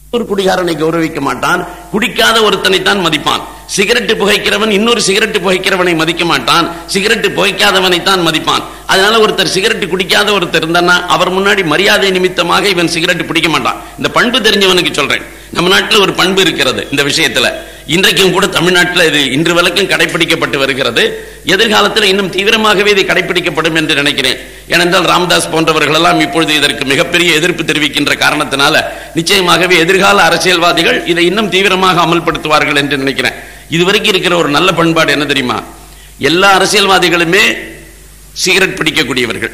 ஒரு குடிகாரனை கௌரவிக்க மாட்டான் குடிக்காத ஒருத்தனைத்தான் மதிப்பான் சிகரெட் புகைக்கிறவன் இன்னொரு சிகரெட் புகைக்கிறவனை மதிக்க மாட்டான் சிகரெட் புகைக்காதவனை தான் மதிப்பான் அதனால ஒருத்தர் சிகரெட் குடிக்காத ஒருத்தர் இருந்தானா அவர் முன்னாடி மரியாதை நிமித்தமாக இவன் சிகரெட் பிடிக்க மாட்டான் இந்த பண்பு தெரிஞ்சவனுக்கு சொல்றேன் நம்ம நாட்டில் ஒரு பண்பு இருக்கிறது இந்த விஷயத்துல இன்றைக்கும் கூட தமிழ்நாட்டில் இது இன்று வரைக்கும் கடைபிடிக்கப்பட்டு வருகிறது எதிர்காலத்தில் இன்னும் தீவிரமாகவே இது கடைபிடிக்கப்படும் என்று நினைக்கிறேன் ஏனென்றால் ராமதாஸ் போன்றவர்கள் எல்லாம் இப்பொழுது இதற்கு மிகப்பெரிய எதிர்ப்பு தெரிவிக்கின்ற காரணத்தினால நிச்சயமாகவே எதிர்கால அரசியல்வாதிகள் இதை இன்னும் தீவிரமாக அமல்படுத்துவார்கள் என்று நினைக்கிறேன் இதுவரைக்கும் இருக்கிற ஒரு நல்ல பண்பாடு என்ன தெரியுமா எல்லா அரசியல்வாதிகளுமே சிகரெட் பிடிக்கக்கூடியவர்கள்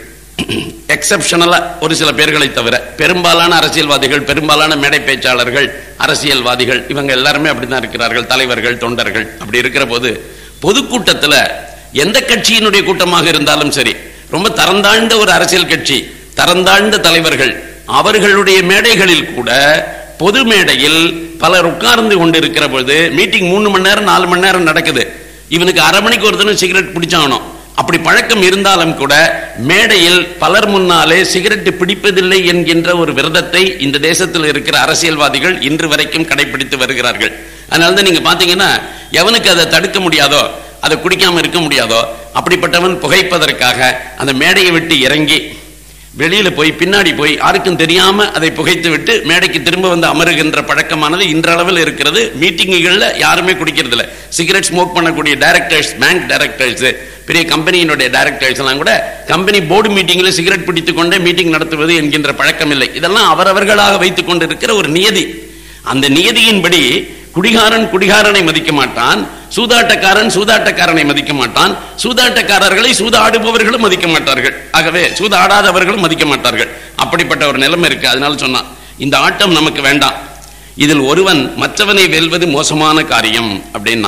எக்ஸப்ஷனலா ஒரு சில பேர்களை தவிர பெரும்பாலான அரசியல்வாதிகள் பெரும்பாலான மேடை பேச்சாளர்கள் அரசியல்வாதிகள் இவங்க எல்லாருமே அப்படித்தான் இருக்கிறார்கள் தலைவர்கள் தொண்டர்கள் அப்படி இருக்கிற போது பொதுக்கூட்டத்துல எந்த கட்சியினுடைய கூட்டமாக இருந்தாலும் சரி ரொம்ப தரந்தாழ்ந்த ஒரு அரசியல் கட்சி தரந்தாழ்ந்த தலைவர்கள் அவர்களுடைய மேடைகளில் கூட பொது மேடையில் பலர் உட்கார்ந்து கொண்டு இருக்கிற பொழுது மீட்டிங் மூணு மணி நேரம் நாலு மணி நேரம் நடக்குது இவனுக்கு அரை மணிக்கு ஒரு தினம் சிகரெட் பிடிச்சாகணும் அப்படி பழக்கம் இருந்தாலும் கூட மேடையில் பலர் முன்னாலே சிகரெட் பிடிப்பதில்லை என்கின்ற ஒரு விரதத்தை இந்த தேசத்தில் இருக்கிற அரசியல்வாதிகள் இன்று வரைக்கும் கடைபிடித்து வருகிறார்கள் அதனால தான் நீங்க பாத்தீங்கன்னா எவனுக்கு அதை தடுக்க முடியாதோ அதை குடிக்காம இருக்க முடியாதோ அப்படிப்பட்டவன் புகைப்பதற்காக அந்த மேடையை விட்டு இறங்கி வெளியில போய் பின்னாடி போய் யாருக்கும் தெரியாம அதை புகைத்து விட்டு மேடைக்கு திரும்ப வந்து அமருகின்ற பழக்கமானது இன்றளவில் இருக்கிறது மீட்டிங்குகள்ல யாருமே குடிக்கிறது இல்ல சிகரெட் ஸ்மோக் பண்ணக்கூடிய டைரக்டர்ஸ் பேங்க் டைரக்டர்ஸ் பெரிய கம்பெனியினுடைய டைரக்டர்ஸ் எல்லாம் கூட கம்பெனி போர்டு மீட்டிங்ல சிகரெட் பிடித்துக் கொண்டே மீட்டிங் நடத்துவது என்கின்ற பழக்கம் இல்லை இதெல்லாம் அவரவர்களாக வைத்துக் கொண்டிருக்கிற ஒரு நியதி அந்த நியதியின்படி குடிகாரன் குடிகாரனை மதிக்க மாட்டான் சூதாட்டக்காரன் சூதாட்டக்காரனை மதிக்க மாட்டான் சூதாட்டக்காரர்களை சூதாடுபவர்களும் மதிக்க மாட்டார்கள் ஆகவே சூதாடாதவர்களும் மதிக்க மாட்டார்கள் அப்படிப்பட்ட ஒரு நிலைமை இருக்கு அதனால சொன்னான் இந்த ஆட்டம் நமக்கு வேண்டாம் இதில் ஒருவன் மற்றவனை வெல்வது மோசமான காரியம் அப்படின்னா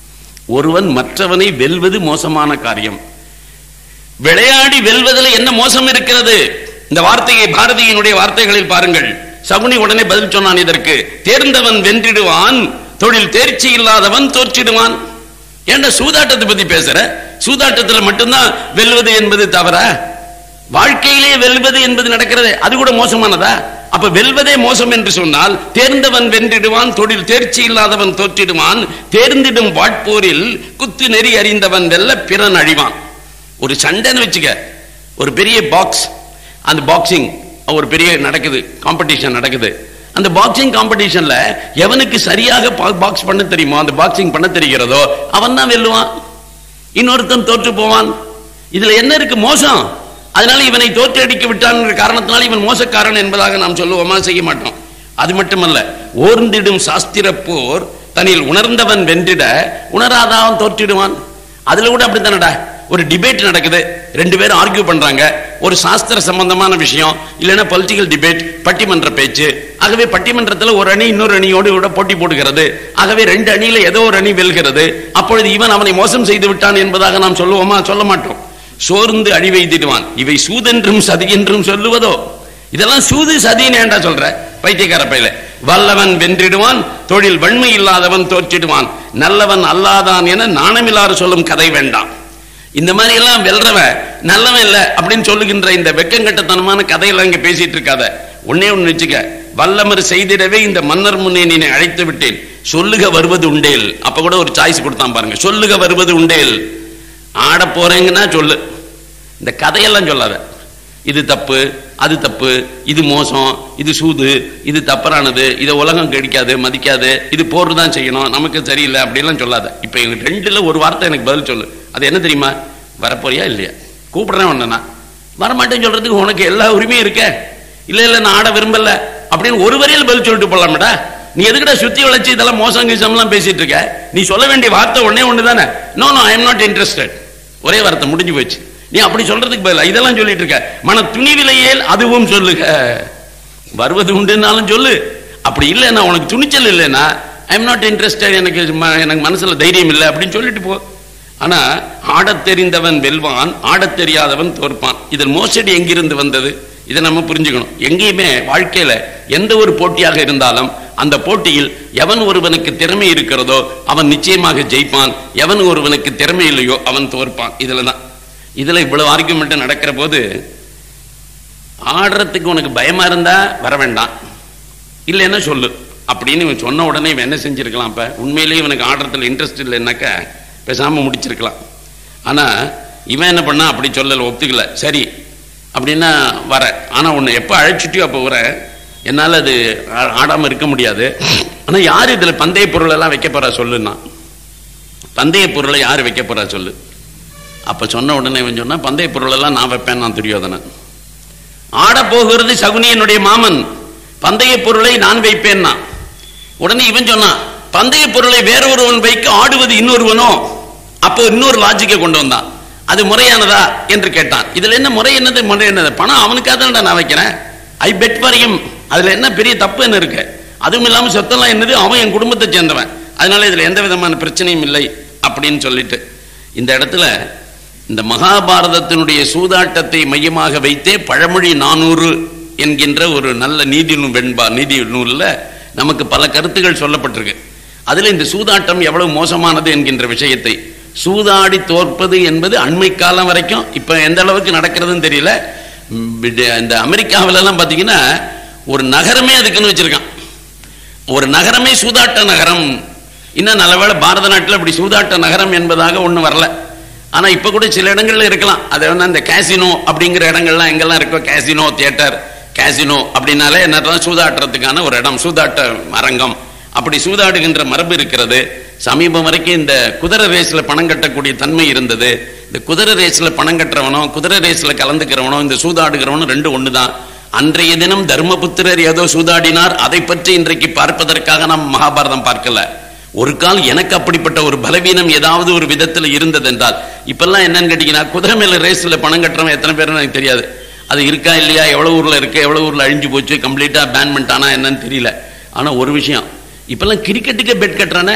ஒருவன் மற்றவனை வெல்வது மோசமான காரியம் விளையாடி வெல்வதில் என்ன மோசம் இருக்கிறது இந்த வார்த்தையை பாரதியினுடைய வார்த்தைகளில் பாருங்கள் சகுனி உடனே பதில் சொன்னான் இதற்கு தேர்ந்தவன் வென்றிடுவான் தொழில் தேர்ச்சி இல்லாதவன் தோற்றிடுவான் ஏன்டா சூதாட்டத்தை பத்தி பேசுற சூதாட்டத்துல மட்டும்தான் வெல்வது என்பது தவறா வாழ்க்கையிலே வெல்வது என்பது நடக்கிறது அது கூட மோசமானதா அப்ப வெல்வதே மோசம் என்று சொன்னால் தேர்ந்தவன் வென்றிடுவான் தொழில் தேர்ச்சி இல்லாதவன் தோற்றிடுவான் தேர்ந்திடும் வாட்போரில் குத்து நெறி அறிந்தவன் வெல்ல பிறன் அழிவான் ஒரு சண்டைன்னு வச்சுக்க ஒரு பெரிய பாக்ஸ் அந்த பாக்ஸிங் ஒரு பெரிய நடக்குது காம்படிஷன் நடக்குது அந்த பாக்ஸிங் காம்படிஷன்ல எவனுக்கு சரியாக பாக்ஸ் பண்ண தெரியுமோ அந்த பாக்ஸிங் பண்ண தெரிகிறதோ அவன் தான் வெல்லுவான் இன்னொருத்தன் தோற்று போவான் இதுல என்ன இருக்கு மோசம் அதனால இவனை தோற்றடிக்க விட்டான் காரணத்தினால இவன் மோசக்காரன் என்பதாக நாம் சொல்லுவோமா செய்ய மாட்டோம் அது மட்டுமல்ல ஓர்ந்திடும் சாஸ்திர போர் தன்னில் உணர்ந்தவன் வென்றிட உணராதவன் தோற்றிடுவான் அதுல கூட அப்படித்தானடா ஒரு டிபேட் நடக்குது ரெண்டு பேரும் ஆர்கியூ பண்றாங்க ஒரு சாஸ்திர சம்பந்தமான விஷயம் இல்லைன்னா பொலிட்டிக்கல் டிபேட் பட்டிமன்ற பேச்சு ஆகவே பட்டிமன்றத்தில் ஒரு அணி இன்னொரு அணியோடு கூட போட்டி போடுகிறது ஆகவே ரெண்டு அணியில ஏதோ ஒரு அணி வெல்கிறது அப்பொழுது இவன் அவனை மோசம் செய்து விட்டான் என்பதாக நாம் சொல்லுவோமா சொல்ல மாட்டோம் சோர்ந்து அழிவைத்திடுவான் இவை சூதென்றும் சதி என்றும் சொல்லுவதோ இதெல்லாம் சூது சதின்னு ஏன்டா சொல்ற பைத்தியக்கார பையில வல்லவன் வென்றிடுவான் தொழில் வன்மை இல்லாதவன் தோற்றிடுவான் நல்லவன் அல்லாதான் என நாணமில்லாறு சொல்லும் கதை வேண்டாம் இந்த மாதிரி எல்லாம் வெல்றவன் நல்லவன் இல்ல அப்படின்னு சொல்லுகின்ற இந்த வெக்கங்கட்டத்தனமான கதையெல்லாம் இங்க பேசிட்டு இருக்காத ஒன்னே ஒண்ணு வச்சுக்க வல்லமர் செய்திடவே இந்த மன்னர் முன்னே நீ அழைத்து விட்டேன் சொல்லுக வருவது உண்டேல் அப்ப கூட ஒரு சாய்ஸ் கொடுத்தான் பாருங்க சொல்லுக வருவது உண்டேல் ஆட போறேங்கன்னா சொல்லு இந்த கதையெல்லாம் சொல்லாத இது தப்பு அது தப்பு இது மோசம் இது சூது இது தப்பறானது இதை உலகம் கடிக்காது மதிக்காது இது போர் தான் செய்யணும் நமக்கு சரியில்லை அப்படிலாம் சொல்லாத இப்ப எனக்கு ரெண்டுல ஒரு வார்த்தை எனக்கு பதில் சொல்லு அது என்ன தெரியுமா வரப்போறியா இல்லையா கூப்பிடுறேன் உடனே வரமாட்டேன்னு சொல்றதுக்கு உனக்கு எல்லா உரிமையும் இருக்க இல்ல இல்ல நான் ஆட விரும்பல அப்படின்னு ஒரு வரையில் பதில் சொல்லிட்டு போலாமடா நீ எதுக்குடா சுத்தி வளைச்சு இதெல்லாம் மோசம் கீசம்லாம் பேசிட்டு இருக்க நீ சொல்ல வேண்டிய வார்த்தை ஒன்னே ஒன்று தானே no no I am not interested ஒரே வார்த்தை முடிஞ்சு போச்சு நீ அப்படி சொல்றதுக்கு பதிலா இதெல்லாம் சொல்லிட்டு இருக்க மன துணிவிலையேல் அதுவும் சொல்லுக வருவது உண்டுனாலும் சொல்லு அப்படி இல்லைன்னா உனக்கு துணிச்சல் இல்லைன்னா ஐ எம் நாட் இன்ட்ரெஸ்டட் எனக்கு ம- எனக்கு மனசுல தைரியம் இல்லை அப்படின்னு சொல்லிட்டு போ ஆனா ஆடத் தெரிந்தவன் வெல்வான் ஆடத் தெரியாதவன் தோற்பான் இதில் மோசடி எங்கிருந்து வந்தது இதை நம்ம புரிஞ்சுக்கணும் எங்கேயுமே வாழ்க்கையில எந்த ஒரு போட்டியாக இருந்தாலும் அந்த போட்டியில் எவன் ஒருவனுக்கு திறமை இருக்கிறதோ அவன் நிச்சயமாக ஜெயிப்பான் எவன் ஒருவனுக்கு திறமை இல்லையோ அவன் தோற்பான் இதுல தான் இதுல இவ்வளவு ஆர்குமெண்ட் நடக்கிற போது ஆடுறதுக்கு உனக்கு பயமா இருந்தா வர வேண்டாம் இல்லைன்னா சொல்லு அப்படின்னு இவன் சொன்ன உடனே இவன் என்ன செஞ்சிருக்கலாம் இப்ப உண்மையிலேயே இவனுக்கு ஆடுறதுல இன்ட்ரெஸ்ட் இல்லைன்னாக்கா பேசாம முடிச்சிருக்கலாம் ஆனா இவன் என்ன பண்ணா அப்படி சொல்லல ஒத்துக்கல சரி அப்படின்னா வர ஆனா உன்னை எப்போ அழைச்சிட்டியோ அப்போ வர என்னால் அது ஆ- ஆடாம இருக்க முடியாது ஆனா யார் இதுல பந்தய பொருள் எல்லாம் வைக்க போறா சொல்லுன்னா பந்தய பொருளை யார் வைக்க போறா சொல்லு அப்ப சொன்ன உடனே இவன் சொன்னா பந்தய பொருள் எல்லாம் நான் வைப்பேன் நான் துரியோதனன் ஆட போகிறது சகுனியனுடைய மாமன் பந்தய பொருளை நான் வைப்பேன்னா உடனே இவன் சொன்னான் பந்தய பொருளை வேறொருவன் வைக்க ஆடுவது இன்னொருவனோ அப்போ இன்னொரு லாஜிக்கை கொண்டு வந்தான் அது முறையானதா என்று கேட்டான் இதுல என்ன முறை என்னது முறை என்னது பணம் அவனுக்காக தான்டா நான் வைக்கிறேன் ஐ பெட் வரையும் அதுல என்ன பெரிய தப்பு என்ன இருக்கு அதுவும் இல்லாம சொத்தெல்லாம் என்னது அவன் என் குடும்பத்தை சேர்ந்தவன் அதனால இதுல எந்த விதமான பிரச்சனையும் இல்லை அப்படின்னு சொல்லிட்டு இந்த இடத்துல இந்த மகாபாரதத்தினுடைய சூதாட்டத்தை மையமாக வைத்தே பழமொழி நானூறு என்கின்ற ஒரு நல்ல நீதி நூல் வெண்பா நீதி நூல்ல நமக்கு பல கருத்துகள் சொல்லப்பட்டிருக்கு அதுல இந்த சூதாட்டம் எவ்வளவு மோசமானது என்கின்ற விஷயத்தை சூதாடி தோற்பது என்பது அண்மை காலம் வரைக்கும் இப்ப எந்த அளவுக்கு நடக்கிறதுன்னு தெரியல ம், இது- இந்த அமெரிக்காவில எல்லாம் பாத்தீங்கன்னா ஒரு நகரமே அதுக்குன்னு வச்சிருக்கான் ஒரு நகரமே சூதாட்ட நகரம் இன்னும் நல்லவேளை பாரத நாட்டில் அப்படி சூதாட்ட நகரம் என்பதாக ஒண்ணு வரல ஆனா இப்ப கூட சில இடங்கள்ல இருக்கலாம் அது வந்து அந்த கேசினோ அப்படிங்கிற இடங்கள்லாம் எங்கெல்லாம் இருக்கோ கேசினோ தியேட்டர் கேசினோ அப்படின்னாலே என்னதான் சூதாட்டத்துக்கான ஒரு இடம் சூதாட்ட அரங்கம் அப்படி சூதாடுகின்ற மரபு இருக்கிறது சமீபம் வரைக்கும் இந்த குதிரை ரேஸ்ல பணம் கட்டக்கூடிய தன்மை இருந்தது இந்த குதிரை ரேஸ்ல பணம் கட்டுறவனோ குதிரை ரேஸ்ல கலந்துக்கிறவனோ இந்த சூதாடுகிறவனும் ரெண்டு ஒண்ணுதான் அன்றைய தினம் தர்மபுத்திரர் ஏதோ சூதாடினார் அதை பற்றி இன்றைக்கு பார்ப்பதற்காக நாம் மகாபாரதம் பார்க்கல ஒரு கால் எனக்கு அப்படிப்பட்ட ஒரு பலவீனம் ஏதாவது ஒரு விதத்தில் இருந்தது என்றால் இப்பெல்லாம் என்னன்னு கேட்டீங்கன்னா குதிரை மேல ரேஸ்ல பணம் கட்டுறவன் எத்தனை பேர் எனக்கு தெரியாது அது இருக்கா இல்லையா எவ்வளவு ஊர்ல இருக்கு எவ்வளவு ஊர்ல அழிஞ்சு போச்சு கம்ப்ளீட்டா பேன் பண்ணிட்டானா என்னன்னு தெரியல ஆனா ஒரு விஷயம் இப்பெல்லாம் கிரிக்கெட்டுக்கே பெட் கட்டுறானே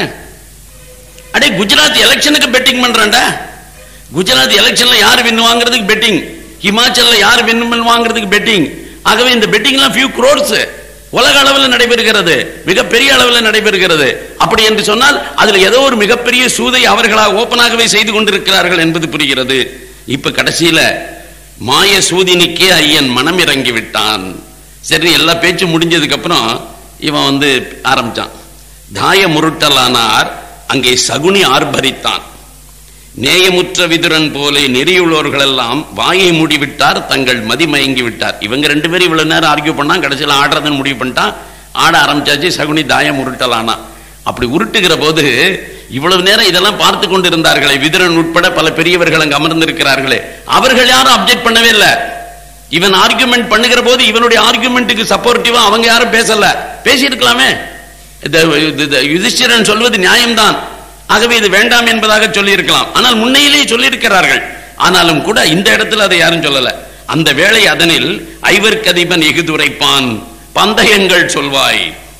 அடே குஜராத் எலெக்ஷனுக்கு பெட்டிங் பண்றான்டா குஜராத் எலெக்ஷன்ல யார் வின் வாங்குறதுக்கு பெட்டிங் ஹிமாச்சல்ல யார் வின் வாங்குறதுக்கு பெட்டிங் ஆகவே இந்த பெட்டிங்லாம் ஃபியூ crores உலக அளவில் நடைபெறுகிறது மிகப்பெரிய அளவில் நடைபெறுகிறது அப்படி என்று சொன்னால் அதுல ஏதோ ஒரு மிகப்பெரிய சூதை அவர்களாக ஓப்பனாகவே செய்து கொண்டிருக்கிறார்கள் என்பது புரிகிறது இப்ப கடைசியில மாய சூதினிக்கே ஐயன் மனம் இறங்கி விட்டான் சரி எல்லா பேச்சும் முடிஞ்சதுக்கு அப்புறம் இவன் வந்து ஆரம்பிச்சான் தாய முருட்டலானார் அங்கே சகுனி ஆர்ப்பரித்தான் நேயமுற்ற விதுரன் போலே நெறியுள்ளவர்கள் எல்லாம் வாயை மூடிவிட்டார் தங்கள் மதி மயங்கி விட்டார் இவங்க ரெண்டு பேரும் இவ்வளவு நேரம் ஆர்கியூ பண்ணா கடைசியில் ஆடுறதுன்னு முடிவு பண்ணிட்டான் ஆட ஆரம்பிச்சாச்சு சகுனி தாயம் உருட்டலானா அப்படி உருட்டுகிற போது இவ்வளவு நேரம் இதெல்லாம் பார்த்து கொண்டிருந்தார்களே விதுரன் உட்பட பல பெரியவர்கள் அங்கு அமர்ந்திருக்கிறார்களே அவர்கள் யாரும் அப்ஜெக்ட் பண்ணவே இல்லை இவன் ஆர்குமெண்ட் பண்ணுகிற போது இவனுடைய ஆர்குமெண்ட்டுக்கு சப்போர்ட்டிவா அவங்க யாரும் பேசல பேசியிருக்கலாமே இந்த இந்த யுதிஷ்டிரன் சொல்வது நியாயம்தான் ஆகவே இது வேண்டாம் என்பதாக சொல்லி இருக்கலாம் ஆனால் முன்னையிலேயே சொல்லியிருக்கிறார்கள் ஆனாலும் கூட இந்த இடத்துல அதை யாரும் சொல்லல அந்த வேளை அதனில் ஐவர்க்கதிபன் எகுதுரைப்பான் பந்தயங்கள் சொல்வாய்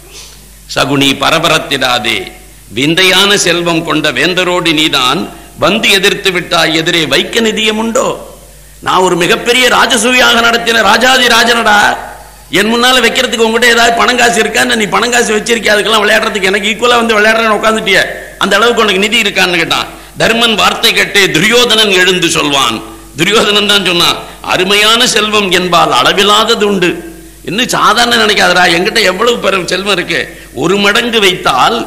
சகுனி பரபரத்திடாதே விந்தையான செல்வம் கொண்ட வேந்தரோடு நீதான் வந்து எதிர்த்து விட்டாய் எதிரே வைக்க நிதியம் உண்டோ நான் ஒரு மிகப்பெரிய ராஜசூயாக நடத்தின ராஜாதி ராஜனடா என் முன்னால வைக்கிறதுக்கு உங்ககிட்ட ஏதாவது பணம் காசு இருக்கா நீ பணம் காசு வச்சிருக்கிய அதுக்கெல்லாம் விளையாடுறதுக்கு எனக்கு ஈக்குவலா வந்து விளையாடுறேன்னு உட்காந்துட்டிய அந்த அளவுக்கு உனக்கு நிதி இருக்கான்னு கேட்டான் தர்மன் வார்த்தை கேட்டு துரியோதனன் எழுந்து சொல்வான் துரியோதனன் தான் சொன்னான் அருமையான செல்வம் என்பால் அளவில்லாதது உண்டு இன்னும் சாதாரண நினைக்காதடா என்கிட்ட எவ்வளவு பெரும் செல்வம் இருக்கு ஒரு மடங்கு வைத்தால்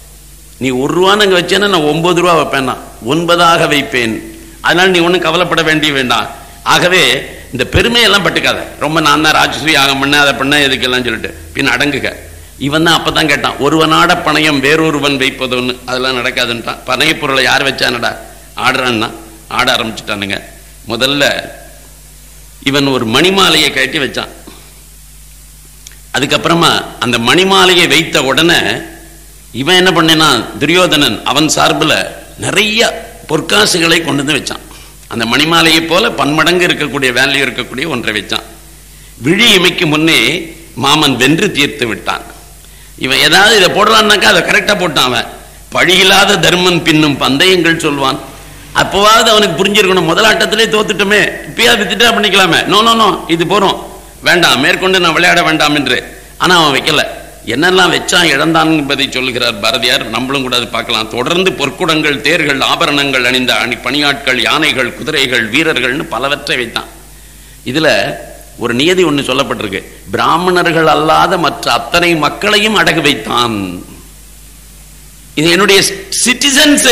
நீ ஒரு ரூபான்னு அங்க வச்சேன்னா நான் ஒன்பது ரூபா வைப்பேன் நான். ஒன்பதாக வைப்பேன் அதனால நீ ஒன்றும் கவலைப்பட வேண்டிய வேண்டாம் ஆகவே இந்த பெருமையெல்லாம் பட்டுக்காத ரொம்ப நான் தான் ராஜஸ்ரீ ஆகம் பண்ண அதை பண்ண எதுக்கெல்லாம் சொல்லிட்டு பின் அடங்குக இவன் தான் அப்பதான் கேட்டான் ஒருவனாட பணயம் வேறொருவன் வைப்பதுன்னு அதெல்லாம் நடக்காதுன்ட்டான் பணையப் பொருளை யார் வச்சானடா ஆடுறான்னா ஆட ஆரம்பிச்சுட்டானுங்க முதல்ல இவன் ஒரு மணிமாலையை கட்டி வச்சான் அதுக்கப்புறமா அந்த மணிமாலையை வைத்த உடனே இவன் என்ன பண்ணினா துரியோதனன் அவன் சார்பில் நிறைய பொற்காசுகளை கொண்டு வந்து வச்சான் அந்த மணிமாலையை போல பன்மடங்கு இருக்கக்கூடிய வேல்யூ இருக்கக்கூடிய ஒன்றை வச்சான் விழி இமைக்கு முன்னே மாமன் வென்று தீர்த்து விட்டான் இவன் ஏதாவது இதை போடலான்னாக்கா அதை கரெக்டா போட்டான் அவன் பழியில்லாத தர்மன் பின்னும் பந்தயங்கள் சொல்வான் அப்போவாவது அவனுக்கு புரிஞ்சிருக்கணும் முதலாட்டத்திலே தோத்துட்டோமே இப்பயாவது வித்துட்டா பண்ணிக்கலாமே நோ நோ நோ இது போறோம் வேண்டாம் மேற்கொண்டு நான் விளையாட வேண்டாம் என்று ஆனா அவன் வைக்கல என்னெல்லாம் வச்சான் இழந்தான் என்பதை சொல்லுகிறார் பாரதியார் நம்மளும் கூட அதை பார்க்கலாம் தொடர்ந்து பொற்குடங்கள் தேர்கள் ஆபரணங்கள் அணிந்த அணி பணியாட்கள் யானைகள் குதிரைகள் வீரர்கள்னு பலவற்றை வைத்தான் இதுல ஒரு நியதி ஒண்ணு சொல்லப்பட்டிருக்கு பிராமணர்கள் அல்லாத மற்ற அத்தனை மக்களையும் அடகு வைத்தான் இது என்னுடைய சிட்டிசன்ஸ்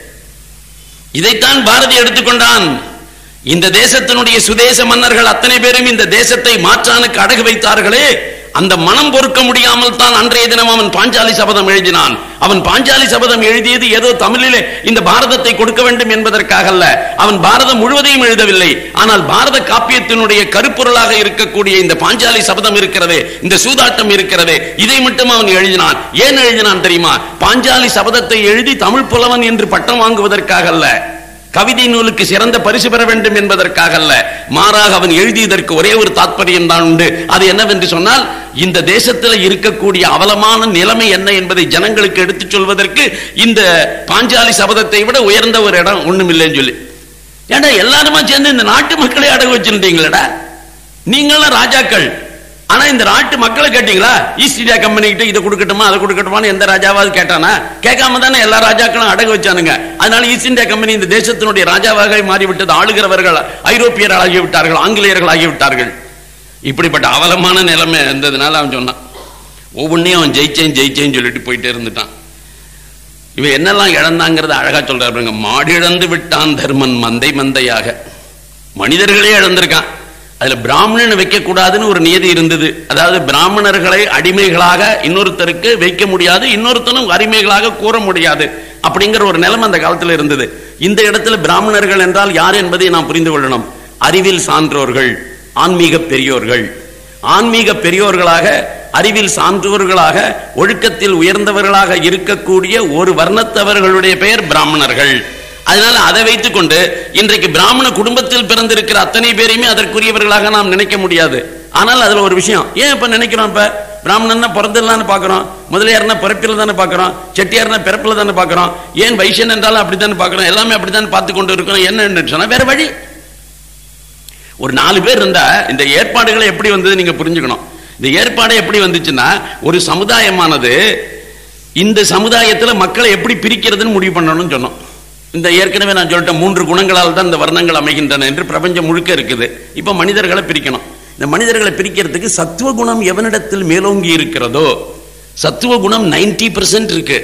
இதைத்தான் பாரதி எடுத்துக்கொண்டான் இந்த தேசத்தினுடைய சுதேச மன்னர்கள் அத்தனை பேரும் இந்த தேசத்தை மாற்றானுக்கு அடகு வைத்தார்களே அந்த மனம் பொறுக்க முடியாமல் தான் அன்றைய தினம் அவன் பாஞ்சாலி சபதம் எழுதினான் அவன் பாஞ்சாலி சபதம் எழுதியது ஏதோ தமிழிலே இந்த பாரதத்தை கொடுக்க வேண்டும் என்பதற்காக அல்ல அவன் பாரதம் முழுவதையும் எழுதவில்லை ஆனால் பாரத காப்பியத்தினுடைய கருப்பொருளாக இருக்கக்கூடிய இந்த பாஞ்சாலி சபதம் இருக்கிறதே இந்த சூதாட்டம் இருக்கிறதே இதை மட்டும் அவன் எழுதினான் ஏன் எழுதினான் தெரியுமா பாஞ்சாலி சபதத்தை எழுதி தமிழ் புலவன் என்று பட்டம் வாங்குவதற்காக அல்ல கவிதை நூலுக்கு சிறந்த பரிசு பெற வேண்டும் என்பதற்காக அல்ல மாறாக அவன் எழுதியதற்கு ஒரே ஒரு தாத்பரியம் தான் உண்டு அது என்னவென்று சொன்னால் இந்த தேசத்தில் இருக்கக்கூடிய அவலமான நிலைமை என்ன என்பதை ஜனங்களுக்கு எடுத்துச் சொல்வதற்கு இந்த பாஞ்சாலி சபதத்தை விட உயர்ந்த ஒரு இடம் ஒண்ணும் இல்லைன்னு சொல்லி ஏன்டா எல்லாருமா சேர்ந்து இந்த நாட்டு மக்களை அடகு வச்சிருந்தீங்களடா நீங்களும் ராஜாக்கள் ஆனா இந்த நாட்டு மக்களை கேட்டீங்களா ஈஸ்ட் இந்தியா கம்பெனி கிட்ட இதை கொடுக்கட்டுமா அதை கொடுக்கட்டுமான்னு எந்த ராஜாவாவது கேட்டானா கேட்காம தானே எல்லா ராஜாக்களும் அடகு வச்சானுங்க அதனால ஈஸ்ட் இந்தியா கம்பெனி இந்த தேசத்தினுடைய ராஜாவாக மாறிவிட்டது ஆளுகிறவர்கள் ஐரோப்பியர்கள் ஆகிவிட்டார்கள் ஆங்கிலேயர்கள் ஆகிவிட்டார்கள் இப்படிப்பட்ட அவலமான நிலைமை இருந்ததுனால அவன் சொன்னான் ஒவ்வொன்றையும் அவன் ஜெயிச்சேன் ஜெயிச்சேன்னு சொல்லிட்டு போயிட்டே இருந்துட்டான் இவன் என்னெல்லாம் இழந்தாங்கிறத அழகா சொல்றாரு பாருங்க மாடு இழந்து விட்டான் தர்மன் மந்தை மந்தையாக மனிதர்களே இழந்திருக்கான் அதுல பிராமணன் வைக்க கூடாதுன்னு ஒரு நியதி இருந்தது அதாவது பிராமணர்களை அடிமைகளாக இன்னொருத்தருக்கு வைக்க முடியாது இன்னொருத்தனும் அடிமைகளாக கூற முடியாது அப்படிங்கிற ஒரு நிலைமை அந்த காலத்துல இருந்தது இந்த இடத்துல பிராமணர்கள் என்றால் யார் என்பதை நாம் புரிந்து கொள்ளணும் அறிவில் சான்றோர்கள் ஆன்மீக பெரியோர்கள் ஆன்மீக பெரியோர்களாக அறிவில் சான்றோர்களாக ஒழுக்கத்தில் உயர்ந்தவர்களாக இருக்கக்கூடிய ஒரு வர்ணத்தவர்களுடைய பெயர் பிராமணர்கள் அதனால அதை வைத்துக்கொண்டு இன்றைக்கு பிராமண குடும்பத்தில் பிறந்திருக்கிற அத்தனை பேரையுமே அதற்குரியவர்களாக நாம் நினைக்க முடியாது ஆனால் அதுல ஒரு விஷயம் ஏன் இப்ப நினைக்கிறோம் இப்ப பிராமணன்னா பிறந்ததுலான்னு பாக்குறோம் முதலியார்னா பிறப்பில் தானே பாக்குறோம் செட்டியார்னா பிறப்பில் தானே பாக்குறோம் ஏன் வைசியன் என்றாலும் அப்படித்தானே பாக்குறோம் எல்லாமே அப்படித்தானே பார்த்து கொண்டு இருக்கிறோம் என்ன சொன்னா வேற வழி ஒரு நாலு பேர் இருந்தா இந்த ஏற்பாடுகளை எப்படி வந்தது நீங்க புரிஞ்சுக்கணும் இந்த ஏற்பாடு எப்படி வந்துச்சுன்னா ஒரு சமுதாயமானது இந்த சமுதாயத்துல மக்களை எப்படி பிரிக்கிறதுன்னு முடிவு பண்ணணும்னு சொன்னோம் இந்த ஏற்கனவே நான் சொல்லிட்டேன் மூன்று குணங்களால் தான் இந்த வர்ணங்கள் அமைகின்றன என்று பிரபஞ்சம் முழுக்க இருக்குது இப்ப மனிதர்களை பிரிக்கணும் இந்த மனிதர்களை பிரிக்கிறதுக்கு சத்துவ குணம் எவனிடத்தில் மேலோங்கி இருக்கிறதோ சத்துவ குணம் நைன்டி பர்சன்ட் இருக்கு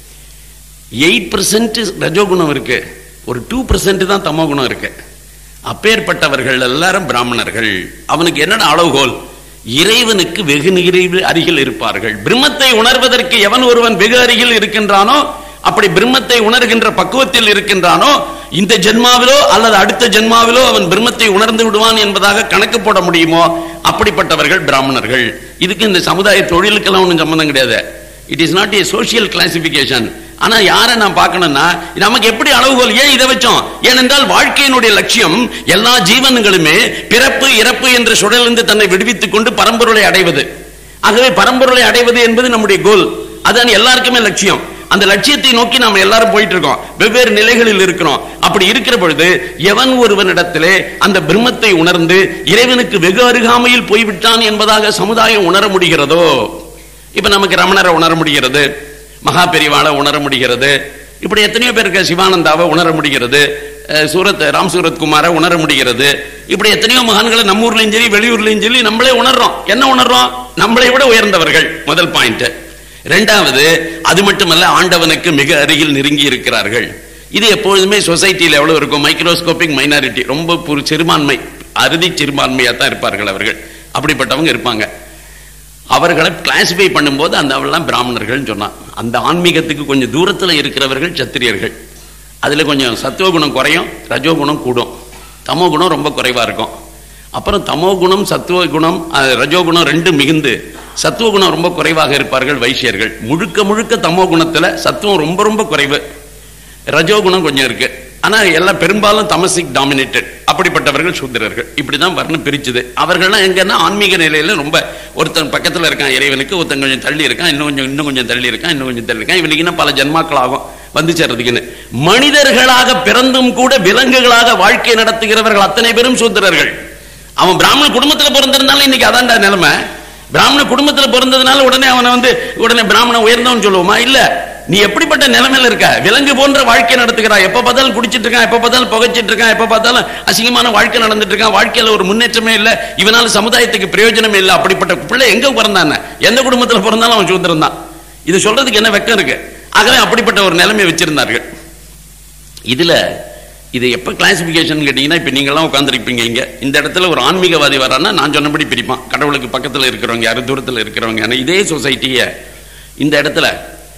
எயிட் பர்சன்ட் ரஜோகுணம் இருக்கு ஒரு டூ பர்சன்ட் தான் தமோ குணம் இருக்கு அப்பேற்பட்டவர்கள் எல்லாரும் பிராமணர்கள் அவனுக்கு என்னடா அளவுகோல் இறைவனுக்கு வெகு நிறை- அருகில் இருப்பார்கள் பிரம்மத்தை உணர்வதற்கு எவன் ஒருவன் வெகு அருகில் இருக்கின்றானோ அப்படி பிரம்மத்தை உணர்கின்ற பக்குவத்தில் இருக்கின்றானோ இந்த ஜென்மாவிலோ அல்லது அடுத்த ஜென்மாவிலோ அவன் பிரம்மத்தை உணர்ந்து விடுவான் என்பதாக கணக்கு போட முடியுமோ அப்படிப்பட்டவர்கள் பிராமணர்கள் இதுக்கு இந்த சமுதாய தொழிலுக்கெல்லாம் ஒன்றும் சம்பந்தம் கிடையாது it is not a social classification ஆனா யாரை நான் பார்க்கணும்னா நமக்கு எப்படி அளவுகோல் ஏன் இதை வச்சோம் ஏனென்றால் வாழ்க்கையினுடைய லட்சியம் எல்லா ஜீவன்களுமே பிறப்பு இறப்பு என்ற சுழலிருந்து தன்னை விடுவித்துக் கொண்டு பரம்பொருளை அடைவது ஆகவே பரம்பொருளை அடைவது என்பது நம்முடைய கோல் அதான் எல்லாருக்குமே லட்சியம் அந்த லட்சியத்தை நோக்கி நாம் எல்லாரும் போயிட்டு இருக்கோம் வெவ்வேறு நிலைகளில் இருக்கிறோம் அப்படி இருக்கிற பொழுது எவன் ஒருவனிடத்திலே அந்த பிரம்மத்தை உணர்ந்து இறைவனுக்கு வெகு அருகாமையில் போய்விட்டான் என்பதாக சமுதாயம் உணர முடிகிறதோ இப்ப நமக்கு ரமணரை உணர முடிகிறது மகா பெரிவாளை உணர முடிகிறது இப்படி எத்தனையோ பேருக்கு சிவானந்தாவை உணர முடிகிறது அஹ் சூரத் ராம் சூரத் குமாரை உணர முடிகிறது இப்படி எத்தனையோ மகான்களை நம்ம ஊர்லயும் சரி வெளியூர்லயும் சரி நம்மளே உணர்றோம் என்ன உணர்றோம் நம்மளை விட உயர்ந்தவர்கள் முதல் பாயிண்ட் ரெண்டாவது அது மட்டுமல்ல ஆண்டவனுக்கு மிக அருகில் நெருங்கி இருக்கிறார்கள் இது எப்பொழுதுமே சொசைட்டியில் எவ்வளவு இருக்கும் மைக்ரோஸ்கோபிக் மைனாரிட்டி ரொம்ப ஒரு சிறுபான்மை அறுதி சிறுபான்மையா தான் இருப்பார்கள் அவர்கள் அப்படிப்பட்டவங்க இருப்பாங்க அவர்களை கிளாசிஃபை பண்ணும்போது அந்த அவெல்லாம் பிராமணர்கள் சொன்னான் அந்த ஆன்மீகத்துக்கு கொஞ்சம் தூரத்துல இருக்கிறவர்கள் சத்திரியர்கள் அதுல கொஞ்சம் சத்துவகுணம் குறையும் ரஜோகுணம் கூடும் தமோ குணம் ரொம்ப குறைவா இருக்கும் அப்புறம் தமோ குணம் சத்துவ குணம் அஹ், ரஜோகுணம் ரெண்டு மிகுந்து சத்துவ குணம் ரொம்ப குறைவாக இருப்பார்கள் வைசியர்கள் முழுக்க முழுக்க தமோ குணத்துல சத்துவம் ரொம்ப ரொம்ப குறைவு ரஜோகுணம் கொஞ்சம் இருக்கு ஆனா எல்லாம் பெரும்பாலும் தமசிக் டாமினேட்டட் அப்படிப்பட்டவர்கள் சூத்திரர்கள் இப்படிதான் வர்ணம் பிரிச்சுது அவர்கள்லாம் எங்கன்னா ஆன்மீக நிலையில ரொம்ப ஒருத்தன் பக்கத்துல இருக்கான் இறைவனுக்கு ஒருத்தன் கொஞ்சம் தள்ளி இருக்கான் இன்னும் கொஞ்சம் இன்னும் கொஞ்சம் தள்ளி இருக்கான் இன்னும் கொஞ்சம் தள்ளி இருக்கான் இவனுக்கு இன்னும் பல ஜன்மாக்கள் ஆகும் வந்து சேர்றதுக்குன்னு மனிதர்களாக பிறந்தும் கூட விலங்குகளாக வாழ்க்கை நடத்துகிறவர்கள் அத்தனை பேரும் சூத்திரர்கள் அவன் பிராமண குடும்பத்துல பிறந்திருந்தாலும் இன்னைக்கு அதான்டா நிலைமை பிராமண குடும்பத்துல பிறந்ததுனால உடனே அவனை வந்து உடனே பிராமணன் உயர்ந்தவன் சொல்லுவோமா இல்ல நீ எப்படிப்பட்ட நிலைமையில இருக்க விலங்கு போன்ற வாழ்க்கை நடத்துகிறாய் எப்ப பார்த்தாலும் குடிச்சிட்டு இருக்கான் எப்ப பார்த்தாலும் புகைச்சிட்டு இருக்கான் எப்ப பார்த்தாலும் அசிங்கமான வாழ்க்கை நடந்துட்டு இருக்கான் வாழ்க்கையில ஒரு முன்னேற்றமே இல்ல இவனால சமுதாயத்துக்கு பிரயோஜனமே இல்ல அப்படிப்பட்ட பிள்ளை எங்க பிறந்தானே எந்த குடும்பத்துல பிறந்தாலும் அவன் சுதந்திரம் தான் இது சொல்றதுக்கு என்ன வெக்கம் இருக்கு ஆகவே அப்படிப்பட்ட ஒரு நிலைமை வச்சிருந்தார்கள் இதுல இது எப்ப கிளாசிபிகேஷன் கேட்டீங்கன்னா இப்ப நீங்களாம் உட்காந்துருப்பீங்க இங்க இந்த இடத்துல ஒரு ஆன்மீகவாதி வரான்னா நான் சொன்னபடி பிரிப்பான் கடவுளுக்கு பக்கத்துல இருக்கிறவங்க யாரும் தூரத்துல இருக்கிறவங்க ஆனா இதே சொசைட்டிய இந்த இடத்துல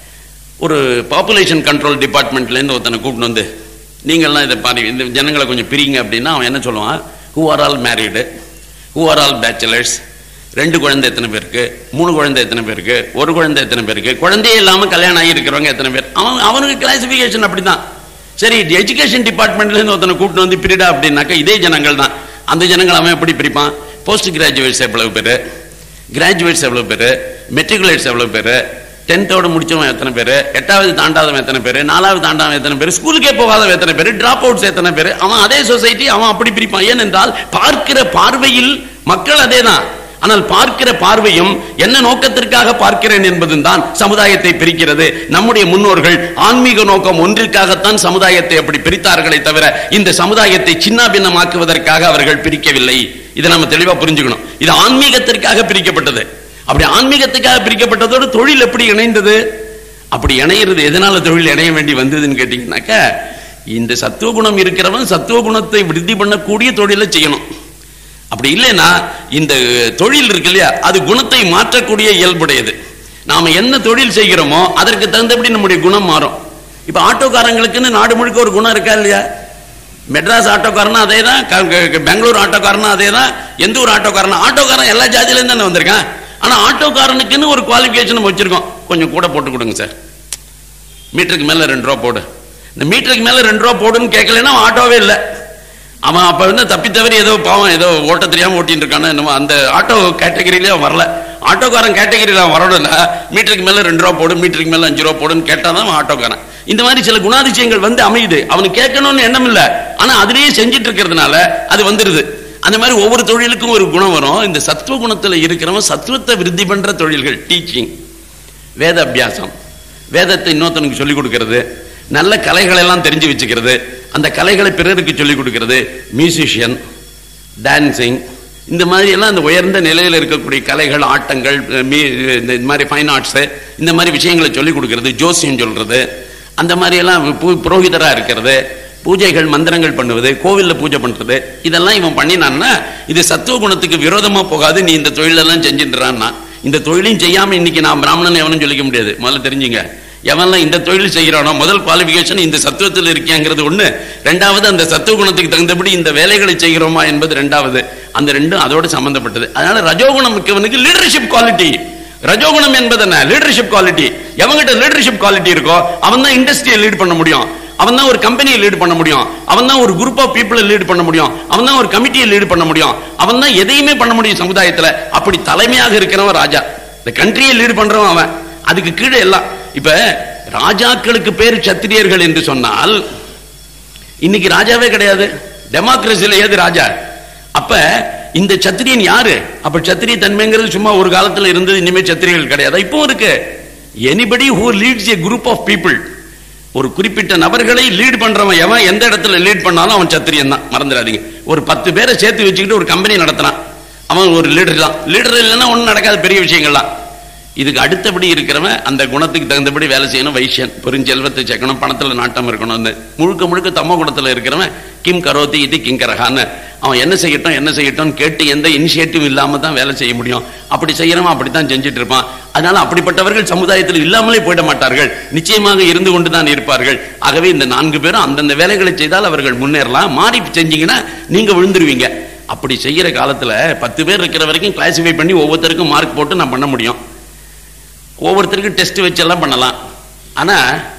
ஒரு பாப்புலேஷன் கண்ட்ரோல் டிபார்ட்மெண்ட்லேருந்து ஒருத்தனை கூப்பிட்டு வந்து நீங்கள்லாம் இதை பாரு இந்த ஜனங்களை கொஞ்சம் பிரிங்க அப்படின்னா அவன் என்ன சொல்லுவான் who are all married who are all bachelors ரெண்டு குழந்தை எத்தனை பேருக்கு மூணு குழந்தை எத்தனை பேருக்கு ஒரு குழந்தை எத்தனை பேருக்கு குழந்தையே இல்லாமல் கல்யாணம் ஆகி இருக்கிறவங்க எத்தனை பேர் அவன் அவனுக்கு கிளாசிஃபிகேஷன் அப்படிதான் சரி எஜுகேஷன் டிபார்ட்மெண்ட்லேருந்து ஒருத்தனை கூப்பிட்டு வந்து பிரிடா அப்படின்னாக்கா இதே ஜனங்கள் தான் அந்த ஜனங்கள் அவன் எப்படி பிரிப்பான் போஸ்ட் கிராஜுவேட்ஸ் எவ்வளவு பேர் கிராஜுவேட்ஸ் எவ்வளவு பேர் மெட்ரிகுலேட்ஸ் எவ்வளவு பேர் டென்த்தோட முடிச்சவன் எத்தனை பேர் எட்டாவது தாண்டாதவன் எத்தனை பேர் நாலாவது தாண்டாதவன் எத்தனை பேர் ஸ்கூலுக்கே போகாதவன் எத்தனை பேர் டிராப் அவுட்ஸ் எத்தனை பேர் அவன் அதே சொசைட்டி அவன் அப்படி பிரிப்பான் ஏனென்றால் பார்க்கிற பார்வையில் மக்கள் அதே தான் ஆனால் பார்க்கிற பார்வையும் என்ன நோக்கத்திற்காக பார்க்கிறேன் என்பதும் தான் சமுதாயத்தை பிரிக்கிறது நம்முடைய முன்னோர்கள் ஆன்மீக நோக்கம் ஒன்றிற்காகத்தான் சமுதாயத்தை அப்படி பிரித்தார்களே தவிர இந்த சமுதாயத்தை சின்னாபின்னமாக்குவதற்காக அவர்கள் பிரிக்கவில்லை இதை நம்ம தெளிவா புரிஞ்சுக்கணும் இது ஆன்மீகத்திற்காக பிரிக்கப்பட்டது அப்படி ஆன்மீகத்துக்காக பிரிக்கப்பட்டதோடு தொழில் எப்படி இணைந்தது அப்படி இணையிறது எதனால தொழில் இணைய வேண்டி வந்ததுன்னு கேட்டீங்கன்னாக்க இந்த சத்துவ குணம் இருக்கிறவன் சத்துவ குணத்தை விருத்தி பண்ணக்கூடிய தொழிலை செய்யணும் அப்படி இல்லைன்னா இந்த தொழில் இருக்கு இல்லையா அது குணத்தை மாற்றக்கூடிய இயல்புடையது நாம என்ன தொழில் செய்கிறோமோ அதற்கு தகுந்தபடி நம்முடைய குணம் மாறும் இப்ப ஆட்டோக்காரங்களுக்குன்னு நாடு முழுக்க ஒரு குணம் இருக்கா இல்லையா மெட்ராஸ் ஆட்டோக்காரனும் அதே தான் பெங்களூர் ஆட்டோக்காரனும் அதே தான் எந்த ஊர் ஆட்டோக்காரனும் ஆட்டோக்காரன் எல்லா ஜாதியிலேருந்து தானே வந்திருக்கான் ஆனா ஆட்டோக்காரனுக்குன்னு ஒரு குவாலிஃபிகேஷன் நம்ம வச்சிருக்கோம் கொஞ்சம் கூட போட்டு கொடுங்க சார் மீட்டருக்கு மேல ரெண்டு ரூபா போடு இந்த மீட்டருக்கு மேல ரெண்டு ரூபா போடுன்னு கேட்கலன்னா அவன் ஆட்டோவே இல்லை அவன் அப்ப வந்து தப்பி தவறி ஏதோ பாவம் ஏதோ ஓட்ட தெரியாம ஓட்டிட்டு இருக்கானோ என்னமோ அந்த ஆட்டோ கேட்டகரியிலே அவன் வரல ஆட்டோக்காரன் கேட்டகரியில் அவன் வரணும்னா மீட்டருக்கு மேல ரெண்டு ரூபா போடு மீட்டருக்கு மேல அஞ்சு ரூபா போடுன்னு கேட்டாதான் அவன் ஆட்டோக்காரன் இந்த மாதிரி சில குணாதிசயங்கள் வந்து அமையுது அவனுக்கு கேட்கணும்னு எண்ணம் இல்ல ஆனா அதுலயே செஞ்சுட்டு இருக்கிறதுனால அது வந்துருது அந்த மாதிரி ஒவ்வொரு தொழிலுக்கும் ஒரு குணம் வரும் இந்த சத்துவ குணத்துல இருக்கிறவன் சத்துவத்தை விருத்தி பண்ற தொழில்கள் டீச்சிங் வேத அபியாசம் வேதத்தை இன்னொருத்தனுக்கு சொல்லிக் கொடுக்கிறது நல்ல கலைகளை எல்லாம் தெரிஞ்சு வச்சுக்கிறது அந்த கலைகளை பிறருக்கு சொல்லிக் கொடுக்கிறது மியூசிஷியன் டான்சிங் இந்த மாதிரி எல்லாம் அந்த உயர்ந்த நிலையில் இருக்கக்கூடிய கலைகள் ஆட்டங்கள் மீ- இந்த இந்த மாதிரி ஃபைன் ஆர்ட்ஸ் இந்த மாதிரி விஷயங்களை சொல்லிக் கொடுக்கிறது ஜோசியம் சொல்றது அந்த மாதிரி எல்லாம் பூ- புரோகிதரா இருக்கிறது பூஜைகள் மந்திரங்கள் பண்ணுவது கோவில்ல பூஜை பண்றது இதெல்லாம் இவன் பண்ணினான்னா இது சத்துவ குணத்துக்கு விரோதமா போகாது நீ இந்த தொழிலெல்லாம் செஞ்சுட்டுறான்னா இந்த தொழிலையும் செய்யாம இன்னைக்கு நான் பிராமணன் எவனும் சொல்லிக்க முடியாது முதல்ல தெரிஞ்சுங்க எவன்லாம் இந்த தொழில் செய்கிறானோ முதல் குவாலிஃபிகேஷன் இந்த சத்துவத்தில் இருக்கேங்கிறது ஒண்ணு ரெண்டாவது அந்த சத்துவ குணத்துக்கு தகுந்தபடி இந்த வேலைகளை செய்கிறோமா என்பது ரெண்டாவது அந்த ரெண்டும் அதோட சம்பந்தப்பட்டது அதனால ரஜோகுணம் மிக்கவனுக்கு லீடர்ஷிப் குவாலிட்டி ரஜோகுணம் என்பது என்ன லீடர்ஷிப் குவாலிட்டி எவங்கிட்ட லீடர்ஷிப் குவாலிட்டி இருக்கோ அவன் தான் இண்டஸ்ட்ரியை லீட் பண்ண முடியும் அவன் தான் ஒரு கம்பெனியை லீட் பண்ண முடியும் அவன் தான் ஒரு குரூப் ஆஃப் பீப்புளை லீட் பண்ண முடியும் அவன் தான் ஒரு கமிட்டியை லீட் பண்ண முடியும் அவன் தான் எதையுமே பண்ண முடியும் சமுதாயத்துல அப்படி தலைமையாக இருக்கிறவன் ராஜா இந்த கண்ட்ரியை லீட் பண்றவன் அவன் அதுக்கு கீழே எல்லாம் இப்ப ராஜாக்களுக்கு பேர் சத்திரியர்கள் என்று சொன்னால் இன்னைக்கு ராஜாவே கிடையாது டெமோக்ரஸில ஏது ராஜா அப்ப இந்த சத்திரியன் யாரு அப்ப சத்திரிய தன்மைங்கிறது சும்மா ஒரு காலத்துல இருந்தது இனிமே சத்திரியர்கள் கிடையாது இப்போ இருக்கு anybody who leads a group of people ஒரு குறிப்பிட்ட நபர்களை லீட் பண்றவன் எவன் எந்த இடத்துல லீட் பண்ணாலும் அவன் சத்திரியன் தான் மறந்துடாதீங்க ஒரு பத்து பேரை சேர்த்து வச்சுக்கிட்டு ஒரு கம்பெனி நடத்துறான் அவன் ஒரு லீடர் தான் லீடர் இல்லைன்னா ஒன்றும் நடக்காத பெரிய விஷயங்கள்லாம் இதுக்கு அடுத்தபடி இருக்கிறவன் அந்த குணத்துக்கு தகுந்தபடி வேலை செய்யணும் வைசியன் பெருஞ்செல்வத்தை சேர்க்கணும் பணத்துல நாட்டம் இருக்கணும் அந்த முழுக்க முழுக்க தம்ம குணத்துல இருக்கிறவன் கிம் கரோத்தி இது கிங்கரகான்னு அவன் என்ன செய்யட்டும் என்ன செய்யட்டும் கேட்டு எந்த இனிஷியேட்டிவ் இல்லாம தான் வேலை செய்ய முடியும் அப்படி செய்யறவன் அப்படித்தான் செஞ்சுட்டு இருப்பான் அதனால அப்படிப்பட்டவர்கள் சமுதாயத்தில் இல்லாமலே போயிட மாட்டார்கள் நிச்சயமாக இருந்து கொண்டு தான் இருப்பார்கள் ஆகவே இந்த நான்கு பேரும் அந்தந்த வேலைகளை செய்தால் அவர்கள் முன்னேறலாம் மாறி செஞ்சீங்கன்னா நீங்க விழுந்துருவீங்க அப்படி செய்யற காலத்துல பத்து பேர் இருக்கிற வரைக்கும் கிளாசிஃபை பண்ணி ஒவ்வொருத்தருக்கும் மார்க் போட்டு நான் பண்ண முடியும் ஒவ்வொருத்தருக்கும் டெஸ்ட் வச்செல்லாம் பண்ணலாம் ஆனா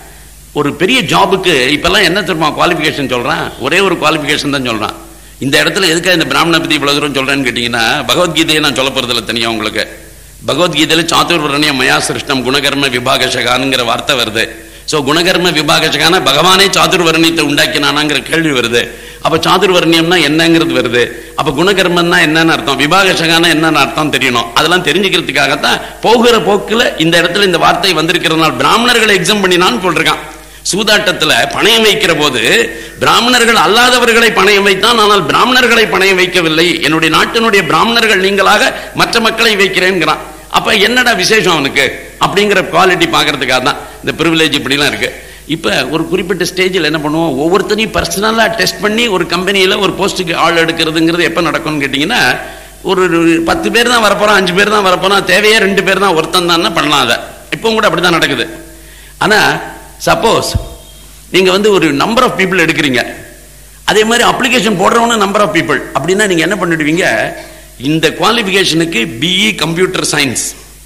ஒரு பெரிய ஜாபுக்கு இப்பெல்லாம் என்ன தெரியுமா குவாலிஃபிகேஷன் சொல்றான் ஒரே ஒரு குவாலிஃபிகேஷன் தான் சொல்றான் இந்த இடத்துல எதுக்காக இந்த பிராமண பத்தி இவ்வளவு தூரம் சொல்றேன்னு கேட்டீங்கன்னா பகவத்கீதையை நான் சொல்ல போறதில்ல தனியா உங்களுக்கு பகவத்கீதையில சாத்துர்வரணிய மயா சிருஷ்டம் குணகர்ம விபாகசகானுங்கிற வார்த்தை வருது சோ குணகர்ம விபாகசகான பகவானே சாதுர்வர்ணியத்தை உண்டாக்கினானாங்கிற கேள்வி வருது அப்ப சாதுர்வர்ணியம்னா என்னங்கிறது வருது அப்ப குணகர்மம்னா என்னன்னு அர்த்தம் விபாகசகான என்னன்னு அர்த்தம் தெரியணும் அதெல்லாம் தெரிஞ்சுக்கிறதுக்காகத்தான் போகிற போக்குல இந்த இடத்துல இந்த வார்த்தை வந்திருக்கிறதுனால பிராமணர்களை எக்ஸாம் பண்ணினான்னு சொல்றான் சூதாட்டத்துல பணயம் வைக்கிற போது பிராமணர்கள் அல்லாதவர்களை பணயம் வைத்தான் ஆனால் பிராமணர்களை பணயம் வைக்கவில்லை என்னுடைய நாட்டினுடைய பிராமணர்கள் நீங்களாக மற்ற மக்களை வைக்கிறேங்கிறான் அப்ப என்னடா விசேஷம் அவனுக்கு அப்படிங்கிற குவாலிட்டி பார்க்கறதுக்காக தான் இந்த ப்ரிவிலேஜ் இப்படிலாம் இருக்கு இப்ப ஒரு குறிப்பிட்ட ஸ்டேஜில் என்ன பண்ணுவோம் ஒவ்வொருத்தனையும் பர்சனலா டெஸ்ட் பண்ணி ஒரு கம்பெனியில ஒரு போஸ்ட்டுக்கு ஆள் எடுக்கிறதுங்கிறது எப்ப நடக்கும்னு கேட்டீங்கன்னா ஒரு ஒரு பத்து பேர் தான் வரப்போறோம் அஞ்சு பேர் தான் வரப்போறோம் தேவையே ரெண்டு பேர் தான் ஒருத்தன் தான் பண்ணலாம் அதை இப்போ கூட அப்படிதான் நடக்குது ஆனா சப்போஸ் நீங்க வந்து ஒரு நம்பர் ஆஃப் பீப்புள் எடுக்கிறீங்க அதே மாதிரி அப்ளிகேஷன் போடுறவன நம்பர் ஆஃப் பீப்புள் அப்படின்னா நீங்க என்ன பண்ணிடுவீங்க இந்த குவாலிஃபிகேஷனுக்கு BE computer science